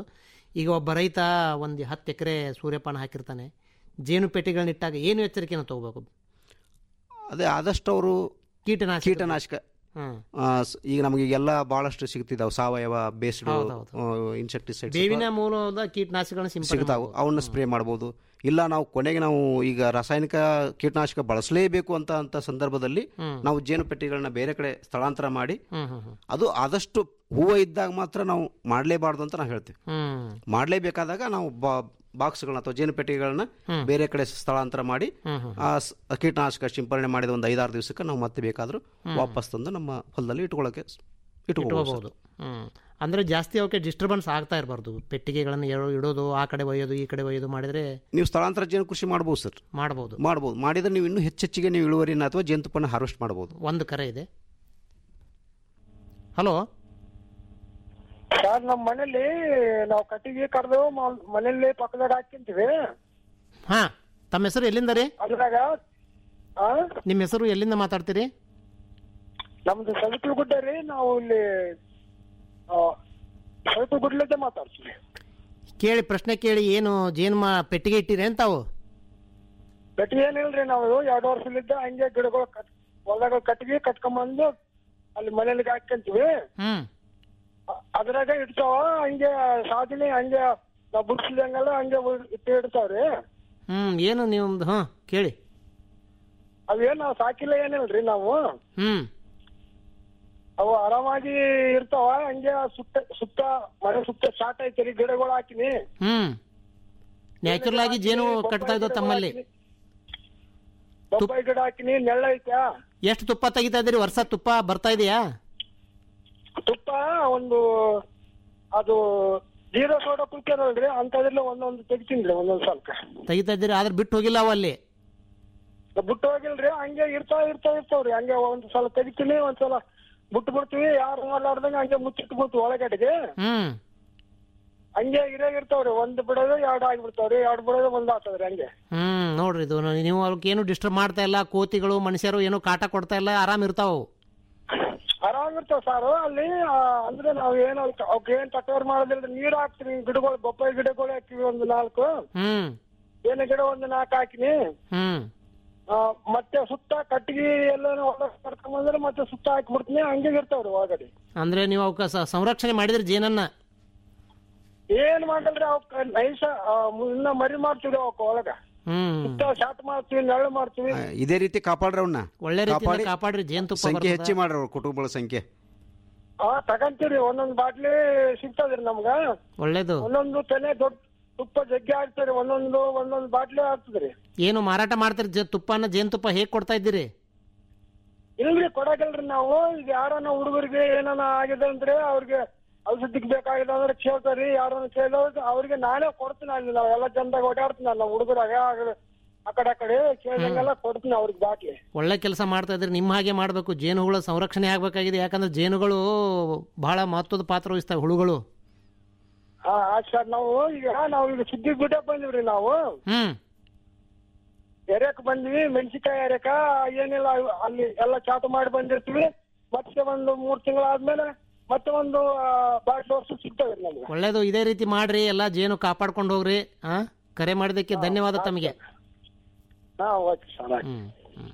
ಈಗ ಒಬ್ಬ ರೈತ ಒಂದು ಹತ್ತು ಎಕರೆ ಸೂರ್ಯಪಾನ ಹಾಕಿರ್ತಾನೆ ಜೇನು ಪೆಟ್ಟಿಗಳನ್ನ ಇಟ್ಟಾಗ ಏನು ಎಚ್ಚರಿಕೆಯನ್ನು ತಗೋಬೇಕು ಅದೇ ಆದಷ್ಟು ಅವರು ಕೀಟನಾಶಕ ಕೀಟನಾಶಕ ಹ್ಮ್. ಆ, ಸ್- ಈಗ ನಮಗೆ ಎಲ್ಲ ಬಹಳಷ್ಟು ಸಿಗ್ತಿದಾವೆ ಸಾವಯವ ಬೇಸ್ಡ್ ಹೌದು, ಇನ್ಸೆಕ್ಟಿಸೈಡ್ಸ್ ಬೇವಿನ ಮೂಲದ ಕೀಟನಾಶಕಗಳನ್ನ ಸಿಂಪಡಣೆ ಸಿಗ್ತಾವೆ ಅವನ್ನ ಸ್ಪ್ರೇ ಮಾಡ್ಬೋದು ಇಲ್ಲ ನಾವು ಕೊನೆಗೆ ನಾವು ಈಗ ರಾಸಾಯನಿಕ ಕೀಟನಾಶಕ ಬಳಸಲೇಬೇಕು ಅಂತ ಅಂತ ಸಂದರ್ಭದಲ್ಲಿ ಹ್ಮ್. ನಾವು ಜೇನು ಪೆಟ್ಟಿಗಳನ್ನ ಬೇರೆ ಕಡೆ ಸ್ಥಳಾಂತರ ಮಾಡಿ ಹ್ಮ್, ಹ್ಮ್, ಹ್ಮ್. ಅದು ಆದಷ್ಟು ಹೂವು ಇದ್ದಾಗ ಮಾತ್ರ ನಾವು ಮಾಡಲೇಬಾರ್ದು ಅಂತ ನಾವು ಹೇಳ್ತೀವಿ ಹ್ಮ್. ಮಾಡಲೇಬೇಕಾದಾಗ ನಾವು ಬಾಕ್ಸ್ಗಳನ್ನ ಅಥವಾ ಜೇನು ಪೆಟ್ಟಿಗೆಗಳನ್ನ ಹ್ಮ್. ಬೇರೆ ಕಡೆ ಸ್ಥಳಾಂತರ ಮಾಡಿ ಹ್ಮ್, ಹ್ಮ್. ಆ ಸ್- ಕೀಟನಾಶಕ ಸಿಂಪರಣೆ ಮಾಡಿದ ಒಂದು ಐದಾರು ದಿವಸಕ್ಕೆ ನಾವು ಮತ್ತೆ ಬೇಕಾದರೂ ಹ್ಮ್. ವಾಪಸ್ ತಂದು ನಮ್ಮ ಹೊಲದಲ್ಲಿ ಇಟ್ಕೊಳ್ಳೋಕೆ ಸ್- ಇಟ್ಕೋಬಹುದು ಇಟ್ಕೋಬಹುದು ಹ್ಮ್ ಅಂದ್ರೆ ಜಾಸ್ತಿ ಅವಕ್ಕೆ ಡಿಸ್ಟರ್ಬೆನ್ಸ್ ಆಗ್ತಾ ಇರಬಾರ್ದು ಪೆಟ್ಟಿಗೆಗಳನ್ನು ಎಳೋ- ಇಡೋದು ಆ ಕಡೆ ಒಯ್ಯೋದು ಈ ಕಡೆ ಒಯ್ಯೋದು ಮಾಡಿದ್ರೆ ನೀವು ಸ್ಥಳಾಂತರ ಜೇನು ಕೃಷಿ ಮಾಡ್ಬೋದು ಸರ್ ಮಾಡ್ಬೋದು ಮಾಡ್ಬೋದು ಮಾಡಿದ್ರೆ ನೀವು ಇನ್ನೂ ಹೆಚ್ಚೆಚ್ಚಿಗೆ ನೀವು ಇಳುವರಿನ ಅಥವಾ ಜೇನುತುಪ್ಪನ ಹಾರ್ವೆಸ್ಟ್ ಮಾಡ್ಬೋದು ಒಂದು ಕರೆ ಇದೆ ಹಲೋ ಸರ್ ನಮ್ಮ ಮನೇಲಿ ನಾವು ಕಟ್ಟಿಗೆ ಕಡ್ದು ಮ- ಮನೇಲಿ ಪಕ್ಕದಾಗ ಹಾಕಿಂತೀವಿ ಹಾ ತಮ್ಮ ಹೆಸರು ಎಲ್ಲಿಂದ ರೀ ಅದ್ರಾಗ ಆ ನಿಮ್ಮ ಹೆಸರು ಎಲ್ಲಿಂದ ಮಾತಾಡ್ತೀರಿ ನಮ್ದು ಸವಿಕಲ್ ಗುಡ್ಡ ರೀ ನಾವು ಇಲ್ಲಿ ಸವಿಕಲ್ ಗುಡ್ಲದ್ದೇ ಮಾತಾಡ್ತೀವಿ ಕೇಳಿ ಪ್ರಶ್ನೆ ಕೇಳಿ ಏನು ಜೇನು ಮಾ ಪೆಟ್ಟಿಗೆ ಇಟ್ಟಿರಿ ಅಂತ ತಾವು ಕಟ್ಟಿಗೆ ಏನಿಲ್ರಿ ನಾವು ಎರಡು ವರ್ಷಲಿದ್ದ ಹಂಗೆ ಗಿಡಗಳು ಕಟ್ ಹೊಲದಾಗ ಕಟ್ಟಿಗೆ ಕಟ್ಕೊಂಬಂದು ಅಲ್ಲಿ ಮನೇಲಿ ಹಾಕ್ಯಂತೀವಿ ಹ್ಮ್ ಅ- ಅದ್ರಾಗ ಇಡ್ತಾವ ಹಂಗೆ ಸಾಧನೆ ಹಂಗೆ ನಾವು ಬಿಡ್ಸಿದಂಗೆಲ್ಲ ಹಂಗೆ ಉಳ್- ಇಟ್ಟು ಇಡ್ತಾವ್ರಿ ಹ್ಮ್ ಏನು ನಿಮ್ದು ಹಾ ಕೇಳಿ ಅವೇನ್ ನಾವು ಸಾಕಿಲ್ಲ ಏನಿಲ್ರಿ ನಾವು ಹ್ಮ್ ಅವು ಆರಾಮಾಗಿ ಇರ್ತಾವ ಹಂಗೆ ಸುತ್ತ ಸುತ್ತ ಮನೆ ಸುತ್ತ ಶಾಟ್ ಐತ್ರಿ ಗಿಡಗಳು ಹಾಕಿನಿ ಹ್ಮ್ ನ್ಯಾಚುರಲ್ ಆಗಿ ಜೇನು ಕಟ್ತಾ ಇದ್ದೋ ತಮ್ಮಲ್ಲಿ ಬೊಂಬಾಯಿ ಗಿಡ ಹಾಕಿನಿ ನೆಳ್ಳ ಐತ್ಯಾ ಎಷ್ಟು ತುಪ್ಪ ತೆಗಿತಾ ಇದೀರಿ ವರ್ಷ ತುಪ್ಪ ಬರ್ತಾ ಇದೆಯಾ ತುಪ್ಪ ಒಂದು ಅದು ಜೀರೋ ಸೋಡಾ ಕುಲ್ಕೇನಲ್ರಿ ಅಂತದ್ರಲ್ಲಿ ಒಂದೊಂದು ತೆಗಿತೀನ್ರಿ ಒಂದೊಂದ್ ಸಲಕ ತೆಗಿತಾ ಇದ್ದೀರಿ ಆದ್ರೆ ಬಿಟ್ಟು ಹೋಗಿಲ್ಲ ಅವು ಅಲ್ಲಿ ಬಿಟ್ಟು ಹೋಗಿಲ್ರಿ ಹಂಗೆ ಇರ್ತಾವ ಇರ್ತಾವ ಇರ್ತಾವ್ರಿ ಹಂಗೆ ಒಂದ್ ಸಲ ತೆಗಿತೀನಿ ಒಂದ್ ಸಲ ಬಿಟ್ಟು ಬಿಡ್ತೀವಿ ಯಾರು ಮಾಡ್ಲಾರ್ದಂಗ ಹಂಗೆ ಮುಚ್ಚಿಟ್ಟು ಬಿಡ್ತೀವಿ ಒಳಗಡೆಗೆ ಹ್ಮ್ ಹಂಗೆ ಇರೇ ಇರ್ತಾವ್ರಿ ಒಂದ್ ಬಿಡೋದು ಎರಡು ಆಗಿಬಿಡ್ತಾವ್ರಿ ಎರಡು ಬಿಡೋದು ಒಂದ್ ಆಗ್ತದ್ರಿ ಹಂಗೆ ಹ್ಮ್ ನೋಡ್ರಿ ಇದು ನೀವು ಅವ್ರಿಗೆ ಏನು ಡಿಸ್ಟರ್ಬ್ ಮಾಡ್ತಾ ಇಲ್ಲ ಕೋತಿಗಳು ಮನುಷ್ಯರು ಏನು ಕಾಟ ಕೊಡ್ತಾ ಇಲ್ಲ ಆರಾಮ್ ಇರ್ತಾವ ಅವು. ಆರಾಮ್ ಇರ್ತಾವ ಸರ್ ಅಲ್ಲಿ ಆ, ಅಂದ್ರೆ ನಾವ್ ಏನು ಅವಕ್ಕೆ ಏನ್ ತಕರಾರು ಮಾಡೋದಿಲ್ಲ ನೀರ್ ಹಾಕ್ತೀವಿ ಗಿಡಗಳು ಬೊಪ್ಪಾಯಿ ಗಿಡಗಳು ಹಾಕಿವಿ ಒಂದು ನಾಲ್ಕು ಹ್ಮ್ ಏನ ಗಿಡ ಒಂದು ನಾಲ್ಕು ಹಾಕಿನಿ ಹ್ಮ್ ಆ, ಮತ್ತೆ ಸುತ್ತ ಕಟ್ಟಿಗೆ ಎಲ್ಲ ಕರ್ಕೊಂಬಂದ್ರೆ ಮತ್ತೆ ಸುತ್ತ ಹಾಕಿಬಿಡ್ತೀನಿ ಹಂಗೆ ಇರ್ತಾವ್ರಿ ಒಳಗಡೆ ಅಂದ್ರೆ ನೀವು ಅವಕ್ಕ ಸ- ಸಂರಕ್ಷಣೆ ಮಾಡಿದ್ರಿ ಜೇನನ್ನ ಏನ್ ಮಾಡಲ್ರಿ ಅವಕ್ಕ ನೈಸ ಆ, ಇನ್ನ ಮರಿ ಮಾಡ್ತೀವಿ ಅವಕ್ಕ ಒಳಗ ಹ್ಮ್ ಸುತ್ತ ಶಾಟ್ ಮಾಡ್ತೀವಿ ನೆರಳು ಮಾಡ್ತೀವಿ ಇದೇ ರೀತಿ ಕಾಪಾಡ್ರಿ ಅವನ್ನ ಒಳ್ಳೆ ರೀತಿಯಿಂದ ಕಾಪಾಡ್ರಿ ಜೇನುತುಪ್ಪ ಸಂಖ್ಯೆ ಬರ್ತದ. ಹೆಚ್ಚಿ ಮಾಡ್ರಿ ಅವ್ರ ಕುಟುಂಬಗಳ ಸಂಖ್ಯೆ ಆ ತಗಂತೀರಿ ಒಂದೊಂದ್ ಬಾಟ್ಲಿ ಸಿಗ್ತದ್ರಿ ನಮ್ಗ ಒಳ್ಳೇದು ಒಂದೊಂದು ತೆನೆ ದೊಡ್ಡ ತುಪ್ಪ ಜಗ್ಗಿ ಆಗ್ತದ್ರಿ ಒಂದೊಂದು ಒಂದೊಂದು ಬಾಟ್ಲಿ ಆಗ್ತದ್ರಿ ಏನು ಮಾರಾಟ ಮಾಡ್ತೀರಿ ಜೇ ತುಪ್ಪನ ಜೇನುತುಪ್ಪ ಹೇಗ್ ಕೊಡ್ತಾ ಇದ್ದೀರಿ ಇಲ್ರಿ ಕೊಡಕಲ್ರಿ ನಾವು ಈಗ ಯಾರನ್ನ ಹುಡುಗರಿಗೆ ಏನಾನ ಆಗಿದೆ ಅಂದ್ರೆ ಅವ್ರಿಗೆ ಔಷಧಿಗೆ ಬೇಕಾಗಿದೆ ಅಂದ್ರೆ ಕೇಳ್ತಾರಿ ಯಾರನ್ನ ಕೇಳಿದ್ರೆ ಅವ್ರಿಗೆ ನಾನೇ ಕೊಡ್ತೀನಿ ಅಲ್ಲಿ ನಾವೆಲ್ಲ ಜನದಾಗ ಓಡಾಡ್ತೀನಿ ನಮ್ಮ ಹುಡುಗರಾಗ ಆ ಕಡೆ ಆ ಕಡೆ ಕೇಳಿದಂಗೆಲ್ಲ ಕೊಡ್ತೀನಿ ಅವ್ರಿಗೆ ಬಾಟ್ಲಿ ಒಳ್ಳೆ ಕೆಲಸ ಮಾಡ್ತಾ ಇದ್ರಿ ನಿಮ್ಮ ಹಾಗೆ ಮಾಡಬೇಕು ಜೇನುಹುಳ ಸಂರಕ್ಷಣೆ ಆಗ್ಬೇಕಾಗಿದೆ ಯಾಕಂದ್ರೆ ಜೇನುಗಳು ಬಹಳ ಮಹತ್ವದ ಪಾತ್ರ ವಹಿಸ್ತವೆ ಹುಳುಗಳು ಹಾ ಆಯ್ತು ಸರ್ ನಾವು ಈಗ ನಾವು ಈಗ ಸುದ್ದಿ ಗುಡ್ಡಕ್ಕೆ ಬಂದಿವ್ರಿ ನಾವು ಹ್ಮ್ ಎರೆಕ್ ಬಂದ್ವಿ ಮೆಣಸಿಕಾಯಿ ಎರೆಕ ಏನಿಲ್ಲ ಅಲ್ಲಿ ಎಲ್ಲ ಚಾಟು ಮಾಡಿ ಬಂದಿರ್ತೀವಿ ಮತ್ತೆ ಒಂದು ಮೂರ್ ತಿಂಗಳಾದ್ಮೇಲೆ ಮತ್ತೆ ಒಂದು ಬಾಟ್ಲಿ ವರ್ಷ ಸಿಗ್ತವೆ ನಮ್ಗೆ ಒಳ್ಳೇದು ಇದೇ ರೀತಿ ಮಾಡ್ರಿ ಎಲ್ಲ ಜೇನು ಕಾಪಾಡ್ಕೊಂಡು ಹೋಗ್ರಿ ಆ ಕರೆ ಮಾಡಿದ್ದಕ್ಕೆ ಧನ್ಯವಾದ ತಮಗೆ ಹಾ ಓಕೆ ಸರ್ ಆಯ್ತು. ಹ್ಮ್ ಹ್ಮ್.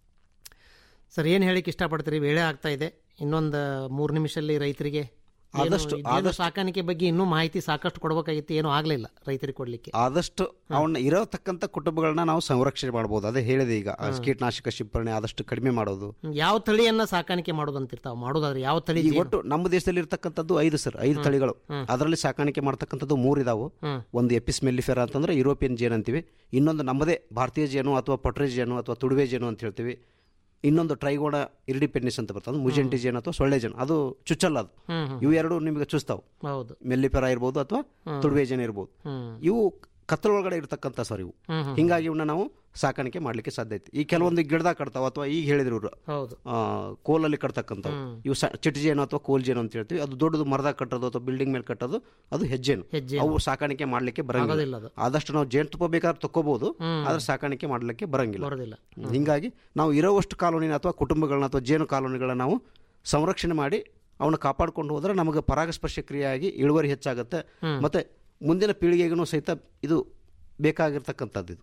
ಸರ್ ಏನು ಹೇಳಿಕ್ಕೆ ಇಷ್ಟಪಡ್ತೀರಿ ವೇಳೆ ಆಗ್ತಾ ಇದೆ ಇನ್ನೊಂದು ಮೂರು ನಿಮಿಷದಲ್ಲಿ ರೈತರಿಗೆ ಏನು ಆದಷ್ಟು- ಜೇನು ಆದಷ್ಟು- ಸಾಕಾಣಿಕೆ ಬಗ್ಗೆ ಇನ್ನೂ ಮಾಹಿತಿ ಸಾಕಷ್ಟು ಕೊಡಬೇಕಾಗಿತ್ತು ಏನೂ ಆಗಲಿಲ್ಲ ರೈತರಿಗೆ ಕೊಡ್ಲಿಕ್ಕೆ ಆದಷ್ಟು ಅವನ್ನ ಇರೋತಕ್ಕಂಥ ಕುಟುಂಬಗಳನ್ನ ನಾವು ಸಂರಕ್ಷಣೆ ಮಾಡ್ಬೋದು ಅದೇ ಹೇಳಿದೆ ಈಗ ಆ ಕೀಟನಾಶಕ ಸಿಂಪರಣೆ ಆದಷ್ಟು ಕಡಿಮೆ ಮಾಡೋದು ಹ್ಮ್. ಯಾವ ತಳಿಯನ್ನ ಸಾಕಾಣಿಕೆ ಮಾಡೋದು ಅಂತಿರ್ತಾವ ಮಾಡೋದಾದ್ರೆ ಯಾವ ತಳಿ ಈ ಜೇನು? ಒಟ್ಟು ನಮ್ಮ ದೇಶದಲ್ಲಿ ಇರ್ತಕ್ಕಂಥದ್ದು ಐದು ಸರ್ ಐದು ಹ್ಮ್. ತಳಿಗಳು ಹ್ಮ್. ಅದರಲ್ಲಿ ಸಾಕಾಣಿಕೆ ಮಾಡ್ತಕ್ಕಂಥದ್ದು ಮೂರು ಇದಾವು ಹ್ಮ್. ಒಂದು ಎಪಿಸ್ ಮೆಲ್ಲಿಫೆರಾ ಅಂತಂದ್ರೆ ಯುರೋಪಿಯನ್ ಜೇನು ಅಂತೀವಿ ಇನ್ನೊಂದು ನಮ್ಮದೇ ಭಾರತೀಯ ಜೇನು ಅಥವಾ ಪಟ್ರೆ ಜೇನು ಅಥವಾ ತುಡುವೆ ಜೇನು ಅಂತ ಹೇಳ್ತೀವಿ ಇನ್ನೊಂದು ಟ್ರೈಗೋಣ ಇರಿಡಿಪೆನ್ನಿಸ್ ಅಂತ ಬರ್ತದೆ ಮುಜೆಂಟಿ ಜೇನು ಅಥವಾ ಸೊಳ್ಳೆ ಜೇನು ಅದು ಚುಚ್ಚಲ್ಲ ಅದು ಹ್ಮ್, ಹ್ಮ್. ಇವು ಎರಡು ನಿಮಗೆ ಚುಸ್ತಾವು ಹೌದು ಮೆಲ್ಲಿಫೆರಾ ಇರ್ಬೋದು ಅಥವಾ ಹ್ಮ್. ತುಡುವೆ ಜೇನು ಇರ್ಬೋದು ಹ್ಮ್. ಇವು ಕತ್ತಲೊಳಗಡೆ ಇರ್ತಕ್ಕಂಥ ಸರ್ ಇವು ಹ್ಮ್, ಹ್ಮ್. ಹಿಂಗಾಗಿ ಇವನ್ನ ನಾವು ಸಾಕಾಣಿಕೆ ಮಾಡ್ಲಿಕ್ಕೆ ಸಾಧ್ಯ ಐತಿ ಈ ಕೆಲವೊಂದು ಗಿಡದಾಗ ಕಟ್ತಾವ ಅಥವಾ ಈಗ ಹೇಳಿದ್ರು ಇವ್ರು ಹೌದು ಆ, ಕೋಲಲ್ಲಿ ಕಟ್ತಕ್ಕಂಥವು ಹ್ಮ್. ಇವು ಸ ಚಿಟಿಜೇನು ಅಥವಾ ಕೋಲ್ ಜೇನು ಅಂತ ಹೇಳ್ತೀವಿ ಅದು ದೊಡ್ಡದು ಮರದಾಗ ಕಟ್ಟೋದು ಅಥವಾ ಬಿಲ್ಡಿಂಗ್ ಮೇಲೆ ಕಟ್ಟೋದು ಅದು ಹೆಜ್ಜೆನು ಹೆಜ್ಜೆನು. ಅವು ಸಾಕಾಣಿಕೆ ಮಾಡ್ಲಿಕ್ಕೆ ಆಗೋದಿಲ್ಲ ಬರಂಗಿಲ್ಲ ಅದು. ಆದಷ್ಟು ನಾವು ಜೇನುತುಪ್ಪ ಬೇಕಾದ್ರೆ ತಕ್ಕೋಬಹುದು ಹ್ಮ್. ಆದ್ರೆ ಸಾಕಾಣಿಕೆ ಮಾಡ್ಲಿಕ್ಕೆ ಬರಂಗಿಲ್ಲ ಬರೋದಿಲ್ಲ ಹ್ಮ್. ಹಿಂಗಾಗಿ ನಾವು ಇರೋವಷ್ಟು ಕಾಲೋನಿನ ಅಥವಾ ಕುಟುಂಬಗಳನ್ನ ಅಥವಾ ಜೇನು ಕಾಲೋನಿಗಳನ್ನ ನಾವು ಸಂರಕ್ಷಣೆ ಮಾಡಿ ಅವನ್ನ ಕಾಪಾಡ್ಕೊಂಡು ಹೋದ್ರೆ ನಮಗೆ ಪರಾಗಸ್ಪರ್ಶ ಕ್ರಿಯೆಯಾಗಿ ಇಳುವರಿ ಹೆಚ್ಚಾಗುತ್ತೆ ಹ್ಮ್. ಮತ್ತೆ ಮುಂದಿನ ಪೀಳಿಗೆಗೂ ಸಹಿತ ಇದು ಬೇಕಾಗಿರ್ತಕ್ಕಂಥದ್ದು ಇದು